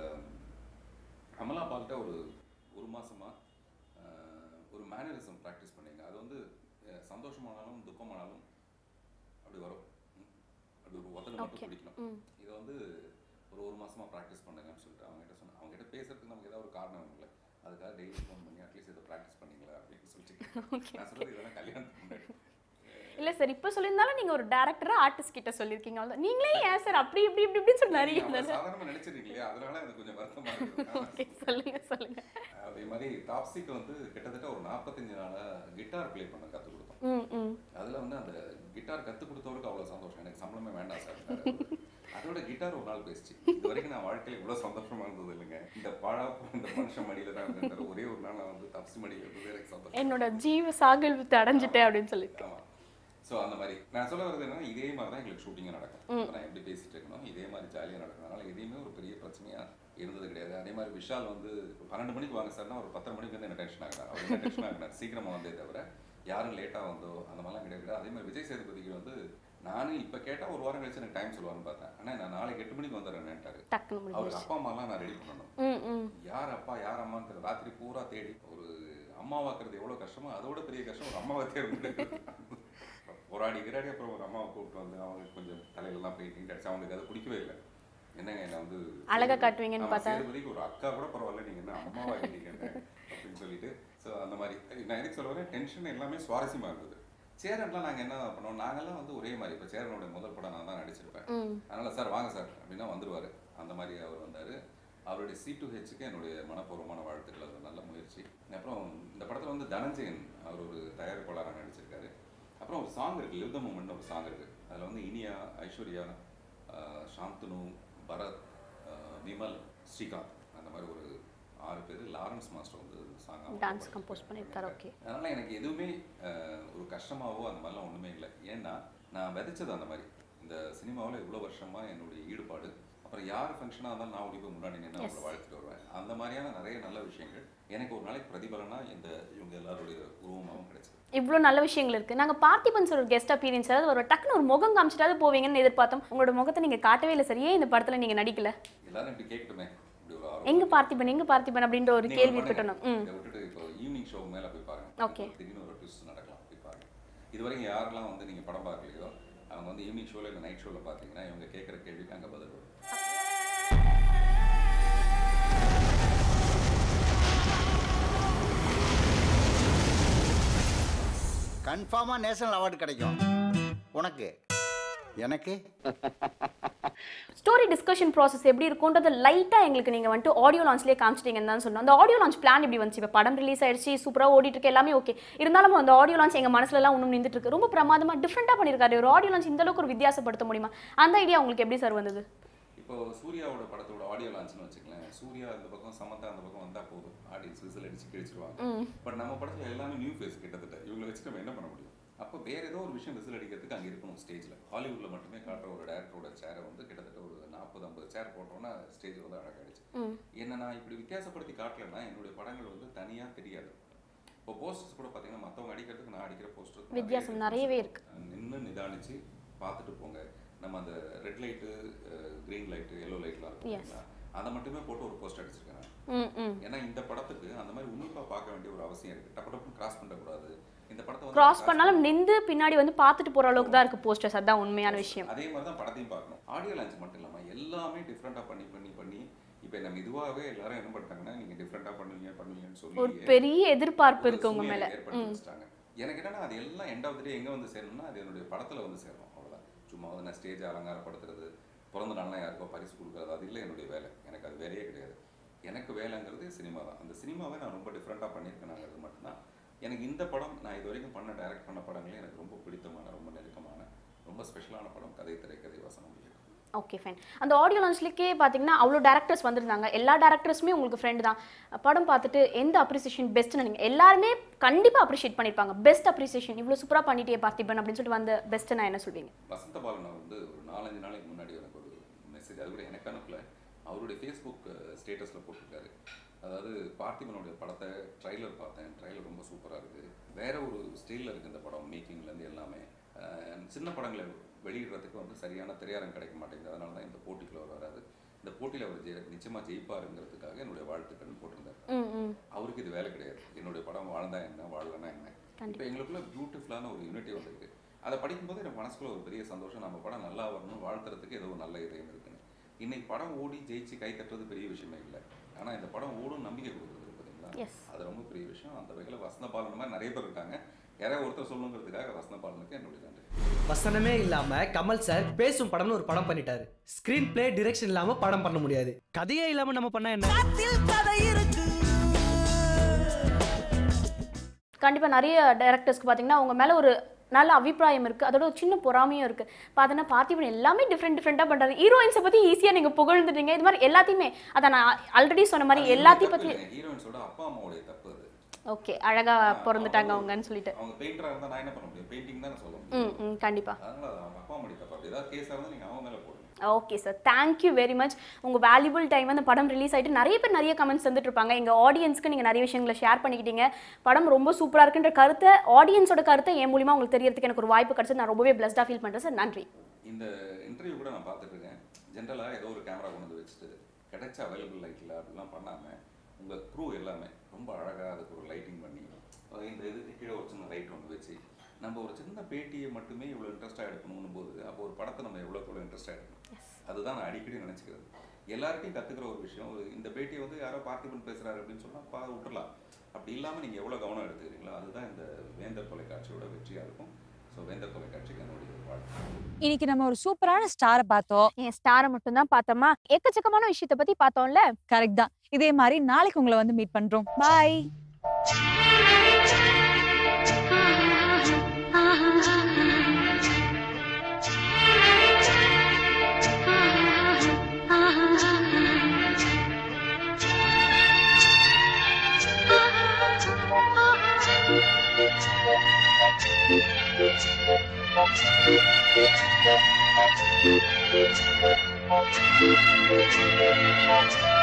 அமலா பால்கிட்ட ஒரு ஒரு மாசமா அஹ், ஒரு மேனரிசம் ப்ராக்டிஸ் பண்ணீங்க அது வந்து அஹ், சந்தோஷமானாலும் துக்கமானாலும் அப்படி வரும் ம். அப்படி ஒரு ஒத்தனை மட்டும் Okay. பிடிக்கணும் ம். இதை வந்து ஒரு ஒரு மாசமா ப்ராக்டிஸ் பண்ணுங்கன்னு சொல்லிட்டு அவங்ககிட்ட சொன்னேன் அவங்ககிட்ட பேசுறதுக்கு நமக்கு ஏதாவது ஒரு காரணம் இல்லை அதுக்காக டெய்லி ஃபோன் பண்ணி அட்லீஸ்ட் இதை ப்ராக்டிஸ் பண்ணீங்களா அப்படின்னு சொல்லிட்டு Okay, நான் சொல்றது இதெல்லாம் கல்யாணத்துக்கு முன்னாடி இல்லை சார் இப்போ சொல்லியிருந்தாலும் நீங்கள் ஒரு டேரக்டராக ஆர்டிஸ்ட் கிட்ட சொல்லியிருக்கீங்க அவ்வளோ நீங்களே ஏன் சார் அப்படி இப்படி இப்படி இப்படின்னு சொல்லி நிறைய நீங்க அவ்வளவு இருந்தாரு சாதாரணமா நினைச்சிருக்கீங்க இல்லையா அதனால அது கொஞ்சம் வருத்தமா இருக்கு ஓகே சொல்லுங்க சொல்லுங்க அதே மாதிரி டாப்ஸிக்கு வந்து கிட்டத்தட்ட ஒரு நாற்பத்தஞ்சு நாளா கிட்டார் ப்ளே பண்ண கற்றுக் கொடுத்தோம் ம் ம் அதுல வந்து அந்த கிட்டார் கற்றுக் கொடுத்தவருக்கு அவ்வளோ சந்தோஷம் எனக்கு சம்பளமே வேண்டாம் சார் அதோட கிட்டார் ஒரு நாள் பேசிச்சு இது வரைக்கும் நான் வாழ்க்கையில இவ்வளவு சந்தோஷமா இருந்தது இல்லைங்க இந்த பாழா போன இந்த மனுஷன் மடியில தான் இருந்தேன் ஒரே ஒரு நாள் நான் வந்து தப்சி மடியில இருந்தது எனக்கு சந்தோஷம் என்னோட ஜீவ சாகல் வித்து அடைஞ்சிட்டேன் அப்படின்னு சொல்லி ஸோ அந்த மாதிரி நான் சொல்ல வரது என்னன்னா இதே மாதிரி தான் எங்களுக்கு ஷூட்டிங்கும் நடக்கும் ம். இப்ப நான் எப்படி பேசிட்டு இருக்கணும் இதே மாதிரி ஜாலியாக நடக்கும் அதனால எதையுமே ஒரு பெரிய பிரச்சனையா இருந்தது கிடையாது அதே மாதிரி விஷால் வந்து பன்னெண்டு மணிக்கு வாங்க சார்னா ஒரு பத்தரை மணிக்கு வந்து என்ன டென்ஷன் ஆகினார் அவர் என்ன டென்ஷன் ஆகினார் சீக்கிரமா வந்தே தவிர யாரும் லேட்டாக வந்தோ அந்த மாதிரிலாம் கிடையாது அதே மாதிரி விஜய் சேதுபதிக்கு வந்து நானும் இப்போ கேட்டால் ஒரு வாரம் கழிச்சு எனக்கு டைம் சொல்லுவான்னு பார்த்தேன் ஆனால் நான் நாளைக்கு எட்டு மணிக்கு வந்துடுறேன்ட்டாரு டக்குன்னு முடிஞ்சிருச்சு. அவருக்கு அப்பா அம்மாலாம் நான் ரெடி பண்ணணும் ம் ம் யார் அப்பா யார் அம்மான்னு தெரியல. ராத்திரி பூரா தேடி ஒரு அம்மாவாக்குறது எவ்வளோ கஷ்டமோ அதோட பெரிய கஷ்டம் ஒரு அம்மாவை தேர்ந்தெடுக்கிறது போராடி கிராடி அப்புறம் ஒரு அம்மாவை கூப்பிட்டு வந்து அவங்க கொஞ்சம் தலையிலலாம் பெயிண்டிங் அடிச்சு அவங்களுக்கு அது பிடிக்கவே இல்லை என்னங்க என்ன வந்து அழகா காட்டுவீங்கன்னு ஆமா, பார்த்தா. சேதுபதிக்கு ஒரு அக்கா கூட பரவாயில்ல நீங்க என்ன அம்மாவா இருக்கீங்க அப்படின்னு சொல்லிட்டு ஸோ அந்த மாதிரி நான் எதுக்கு சொல்ல வரேன் டென்ஷன் எல்லாமே சுவாரஸ்யமா இருந்தது சேரன்லாம் நாங்கள் என்ன பண்ணோம் நாங்கெல்லாம் வந்து ஒரே மாதிரி இப்போ சேரனுடைய முதல் படம் நான் தான் நடிச்சிருப்பேன் ம். அதனால சார் வாங்க சார் அப்படின்னா வந்துருவாரு அந்த மாதிரி அவர் வந்தார் அவருடைய சி டு ஹெச்சுக்கு என்னுடைய மனப்பூர்வமான வாழ்த்துக்கள் அது நல்ல முயற்சி அப்புறம் இந்த படத்தில் வந்து தனஞ்சயன் அவர் ஒரு தயாரிப்பாளராக நடிச்சிருக்காரு அப்புறம் ஒரு சாங் இருக்குது லிவ் த மூமெண்ட் ஒரு சாங் இருக்குது அதில் வந்து இனியா ஐஸ்வர்யா ஆஹ் சாந்தனு பரத் ஆஹ் விமல் ஸ்ரீகாந்த் அந்த மாதிரி ஒரு ஆறு பேர் லாரன்ஸ் மாஸ்டர் வந்து சாங் டான்ஸ் கம்போஸ் பண்ணியிருக்காரு ஓகே அதனால எனக்கு எதுவுமே அஹ், ஒரு கஷ்டமாவோ அந்த மாதிரிலாம் ஒன்றுமே இல்லை ஏன்னா நான் விதைச்சது அந்த மாதிரி இந்த சினிமாவில் இவ்வளோ வருஷமா என்னுடைய ஈடுபாடு அப்புறம் யார் ஃபங்க்ஷனாக இருந்தாலும் நான் ஓடி போய் முன்னாடி நின்று அவங்கள வாழ்த்துட்டு வருவேன் அந்த மாதிரியான நிறைய நல்ல விஷயங்கள் எனக்கு ஒரு நாளைக்கு பிரதிபலனா இந்த இவங்க எல்லாருடைய உருவமாகவும் கிடைச்சது இவ்வளோ நல்ல விஷயங்கள் இருக்கு நாங்க பார்த்திபன் சார் ஒரு கெஸ்ட் அப்பீரியன்ஸ் அதாவது ஒரு டக்குன்னு ஒரு முகம் காமிச்சிட்டாவது போவீங்கன்னு எதிர்பார்த்தோம் உங்களோட முகத்தை நீங்க காட்டவே இல்லை சார் ஏன் இந்த படத்துல நீங்க நடிக்கல எல்லாரும் இப்படி கேட்கட்டுமே இப்படி ஒரு ஆர்வம். எங்க பார்த்திபன் எங்க பார்த்திபன் அப்படின்ற ஒரு நீங்க கேள்வி பண்ணுங்க. இருக்கட்டும் ம் இதை விட்டுட்டு இப்போ ஈவினிங் ஷோ மேல போய் பாருங்க Okay. திடீர்னு ஒரு ட்விஸ்ட் நடக்கலாம் போய் பாருங்க இது வரைக்கும் யாரெல்லாம் வந்து நீங்க படம் பார்க்கலையோ அவங்க வந்து ஈவினிங் ஷோல இல்லை நைட் ஷோல பார்த்தீங்கன்னா இவங்க கேட்குற கேள்விக்கு அங்க பதில் வரும் கன்ஃபார்மா நேஷனல் அவார்டு கிடைக்கும் உனக்கு எனக்கு ஸ்டோரி டிஸ்கஷன் ப்ராசஸ் எப்படி இருக்கும்ன்றது லைட்டாக எங்களுக்கு நீங்கள் வந்துட்டு ஆடியோ லான்ச்லேயே காமிச்சிட்டீங்கன்னு தான் சொன்னோம் அந்த ஆடியோ லான்ச் பிளான் எப்படி வந்துச்சு இப்போ படம் ரிலீஸ் ஆயிடுச்சு சூப்பராக ஓடிட்டு இருக்கு எல்லாமே ஓகே இருந்தாலும் அந்த ஆடியோ லான்ச் எங்கள் மனசுலலாம் இன்னும் நின்றுட்டு இருக்கு ரொம்ப பிரமாதமாக டிஃப்ரெண்ட்டாக பண்ணியிருக்காரு ஒரு ஆடியோ லான்ச் இந்த அளவுக்கு ஒரு வித்தியாசப்படுத்த முடியுமா அந்த ஐடியா உங்களுக்கு எப்படி சார் வந்தது இப்போ சூர்யாவோட படத்தோட ஆடியோ லான்ச்னு வச்சுக்கலாம் சூர்யா இந்த பக்கம் சமந்தா அந்த பக்கம் வந்தா போதும் ஆடியன்ஸ் விசில் அடிச்சு கிழிச்சிருவாங்க ம். பட் நம்ம படத்துல எல்லாமே நியூ ஃபேஸ் கிட்டத்தட்ட இவங்களை வச்சு நம்ம என்ன பண்ண முடியும் அப்போ வேற ஏதோ ஒரு விஷயம் விசில் அடிக்கிறதுக்கு அங்கே இருக்கணும் ஸ்டேஜ்ல ஹாலிவுட்ல மட்டுமே காட்டுற ஒரு டேரக்டரோட சேரை வந்து கிட்டத்தட்ட ஒரு நாற்பது ஐம்பது சேர் போட்டோம்னா ஸ்டேஜ் வந்து அழகாயிடுச்சு ம். என்ன நான் இப்படி வித்தியாசப்படுத்தி காட்டலைன்னா என்னுடைய படங்கள் வந்து தனியா தெரியாது இப்போ போஸ்டர்ஸ் கூட பார்த்தீங்கன்னா மற்றவங்க அடிக்கிறதுக்கு நான் அடிக்கிற போஸ்டர் வித்தியாசம் நிறையவே இருக்கு நின்று நிதானிச்சு பார்த்துட்டு போங்க நம்ம அந்த red light green light yellow லைட்லாம் இருக்கும் Yes. இல்லைங்களா? அதை மட்டுமே போட்டு ஒரு போஸ்ட் அடிச்சிருக்கேன் நான். ம் ம் ஏன்னா இந்த படத்துக்கு அந்த மாதிரி உன்னிப்பாக பார்க்க வேண்டிய ஒரு அவசியம் இருக்கு டப்பு டப்புன்னு கிராஸ் பண்ணக்கூடாது இந்த படத்தை வந்து கிராஸ் பண்ணாலும் நின்று பின்னாடி வந்து பார்த்துட்டு போகிற அளவுக்கு தான் இருக்குது போஸ்டர்ஸ் அதான் உண்மையான விஷயம் அதே மாதிரி தான் படத்தையும் பார்க்கணும் ஆடியோ லான்ச் மட்டும் இல்லாமல் எல்லாமே டிஃப்ரெண்ட்டாக பண்ணி பண்ணி பண்ணி இப்போ நம்ம இதுவாகவே எல்லாரும் என்ன பண்ணிட்டாங்கன்னா நீங்கள் டிஃப்ரெண்ட்டாக பண்ணுவீங்க பண்ணுவீங்கன்னு சொல்லி ஒரு பெரிய எதிர்பார்ப்பு ஒரு இருக்கு உங்க சூழ்நிலை மேல. ஏற்படுத்தி ம். வச்சுட்டாங்க எனக்கு என்னன்னா அது எல்லாம் எண்ட் ஆஃப் த டே எங்கே வந்து சேரணும்னா அது என்னுடைய படத்தில் வந்து சேரணும் அவ்வளோதான் சும்மா வந்து நான் ஸ்டேஜ் அலங்காரப்படுத்துறது பிறந்த நாள்லாம் யாருக்கோ பரிசு கொடுக்குறது அது இல்லை என்னுடைய வேலை எனக்கு அது வேலையே கிடையாது எனக்கு வேலைங்கிறது சினிமா தான் அந்த சினிமாவை நான் ரொம்ப டிஃப்ரெண்ட்டாக பண்ணியிருக்கேனாங்கிறது மட்டும்தான் எனக்கு இந்த படம் நான் இது வரைக்கும் பண்ண டைரக்ட் பண்ண படங்களே எனக்கு ரொம்ப பிடித்தமான ரொம்ப நெருக்கமான ரொம்ப ஸ்பெஷலான படம் கதை திரைக்கதை வசனம் இயக்கம் ஓகே ஃபைன் அந்த ஆடியோ லான்ச்லேயே பார்த்தீங்கன்னா அவ்வளோ டேரக்டர்ஸ் வந்திருந்தாங்க எல்லா டேரக்டர்ஸுமே உங்களுக்கு ஃப்ரெண்டு தான் படம் பார்த்துட்டு எந்த அப்ரிசியேஷன் பெஸ்ட்னு நீங்கள் எல்லாருமே கண்டிப்பாக அப்ரிஷியேட் பண்ணியிருப்பாங்க பெஸ்ட் அப்ரிசியேஷன் இவ்வளோ சூப்பராக பண்ணிட்டே பார்த்திபன் அப்படின்னு சொல்லிட்டு வந்த பெஸ்ட்டு நான் என்ன சொல்வீங்க வசந்த பாலன் அவர் வந்து ஒரு நாலஞ்சு நாளைக்கு முன்னாடி எனக்கு ஒரு மெசேஜ் அது கூட எனக்கு அனுப்பல அவருடைய ஃபேஸ்புக் ஸ்டேட்டஸில் போட்டிருக்காரு அதாவது பார்த்திபனுடைய படத்தை ட்ரைலர் பார்த்தேன் ட்ரைலர் ரொம்ப சூப்பராக இருக்குது வேற ஒரு ஸ்டைலில் இருக்குது இந்த படம் மேக்கிங்லேருந்து எல்லாமே அஹ் சின்ன படங்களை வெளியிடுறதுக்கு வந்து சரியான திரையரங்கம் கிடைக்க மாட்டேங்குது அதனால தான் இந்த போட்டிக்குள்ள அவர் வராது இந்த போட்டியில் அவர் ஜெய நிச்சயமாக ஜெயிப்பாருங்கிறதுக்காக என்னுடைய வாழ்த்துக்கள் போட்டிருந்தார் ம் ம் அவருக்கு இது வேலை கிடையாது என்னுடைய படம் வாழ்ந்தா என்ன வாழலன்னா என்ன இப்போ எங்களுக்குள்ள பியூட்டிஃபுல்லான ஒரு யூனிட்டி வந்திருக்கு அதை படிக்கும்போது எனக்கு மனசுக்குள்ள ஒரு பெரிய சந்தோஷம் நம்ம படம் நல்லா வரணும் வாழ்த்துறதுக்கு ஏதோ ஒரு நல்ல இதயம் இருக்குன்னு இன்னைக்கு படம் ஓடி ஜெயிச்சு கை தட்டுறது பெரிய விஷயமே இல்லை ஆனால் இந்த படம் ஓடும் நம்பிக்கை கொடுக்குறது பார்த்தீங்களா Yes. அது ரொம்ப பெரிய விஷயம் அந்த வகையில் வசந்த பாலன் மாதிரி நிறைய பேர் இருக்காங்க யாராவது ஒருத்தர் சொல்லணுங்கிறதுக்காக வசந்த பாலனுக்கு என்னுடைய நன்றி வசனமே இல்லாம கமல் சார் பேசும் படம்னு ஒரு படம் பண்ணிட்டாரு ஸ்கிரீன் பிளே டிரெக்ஷன் இல்லாம படம் பண்ண முடியாது கதையே இல்லாம நம்ம பண்ணா என்ன கண்டிப்பாக நிறைய டேரக்டர்ஸ்க்கு பார்த்தீங்கன்னா அவங்க மேலே ஒரு நல்ல அபிப்பிராயம் இருக்குது அதோட ஒரு சின்ன பொறாமையும் இருக்குது பார்த்தோன்னா பார்த்திபன் எல்லாமே டிஃப்ரெண்ட் டிஃப்ரெண்ட்டாக பண்ணுறாரு ஹீரோயின்ஸை பற்றி ஈஸியாக நீங்கள் புகழ்ந்துட்டீங்க இது மாதிரி எல்லாத்தையுமே அதை நான் ஆல்ரெடி சொன்ன மாதிரி எல்லாத்தையும் பற்றி ஹீரோயின்ஸோட அப்பா அம்மாவுடைய தப்பு அது ஓகே அழகாக பிறந்துட்டாங்க அவங்கன்னு சொல்லிட்டு அவங்க பெயிண்டராக இருந்தால் நான் என்ன பண்ண முடியும் பெயிண்டிங் தானே சொல்ல முடியும் ம் ம் கண்டிப்பாக அதனால அது அவங்க அப்பா அம்மாவுடைய தப்பு அப்படி ஏதாவது கேஸாக இருந்தால் நீங்கள் அவங்க மேலே போடுங்க okay sir thank you very much உங்கள் வேல்யூபிள் டைம் அந்த படம் ரிலீஸ் ஆகிட்டு நிறைய பேர் நிறைய கமெண்ட்ஸ் வந்துட்டு இருப்பாங்க எங்கள் ஆடியன்ஸ்க்கு நீங்கள் நிறைய விஷயங்களை ஷேர் பண்ணிக்கிட்டீங்க படம் ரொம்ப சூப்பராக இருக்குன்ற கருத்தை ஆடியன்ஸோட கருத்தை என் மூலியமா உங்களுக்கு தெரியறதுக்கு எனக்கு ஒரு வாய்ப்பு கிடைச்சது நான் ரொம்பவே பிளஸ்டாக ஃபீல் பண்ணுறேன் சார் நன்றி இந்த இன்டர்வியூ கூட நான் பார்த்துட்டு இருக்கேன் ஜென்ரலாக ஏதோ ஒரு கேமரா கொண்டு வந்து வச்சுட்டு கிடைச்ச அவைலபிள் லைட்டில் அப்படிலாம் பண்ணாமல் உங்கள் க்ரூ எல்லாமே ரொம்ப அழகாக அதுக்கு ஒரு லைட்டிங் பண்ணி அஹ் இந்த இதுக்கு கீழே ஒரு சின்ன லைட் ஒன்று வச்சு நம்ம ஒரு சின்ன பேட்டியை மட்டுமே இவ்வளோ இன்ட்ரெஸ்டாக எடுக்கணும் போது அப்போ ஒரு படத்தை நம்ம எவ்வளோக்கு எவ்வளோ இன்ட்ரெஸ்டாக எடுக்கணும் அதுதான் நான் அடிக்கடி நினச்சிக்கிறது எல்லார்ட்டையும் கற்றுக்கிற ஒரு விஷயம் ஒரு இந்த பேட்டியை வந்து யாரோ பார்த்திபன் பேசுகிறாரு அப்படின்னு சொன்னால் பா விட்டுலாம் அப்படி இல்லாமல் நீங்கள் எவ்வளோ கவனம் எடுத்துக்கிறீங்களோ அதுதான் இந்த வேந்தர் தொலைக்காட்சியோட வெற்றியாக இருக்கும் ஸோ வேந்தர் தொலைக்காட்சிக்கு என்னுடைய வாழ்க்கை இன்னைக்கு நம்ம ஒரு சூப்பரான ஸ்டாரை பார்த்தோம் என் ஸ்டாரை மட்டும் தான் பார்த்தோமா எக்கச்சக்கமான விஷயத்தை பத்தி பார்த்தோம்ல கரெக்ட் தான் இதே மாதிரி நாளைக்கு உங்களை வந்து மீட் பண்றோம் பாய் Thank you.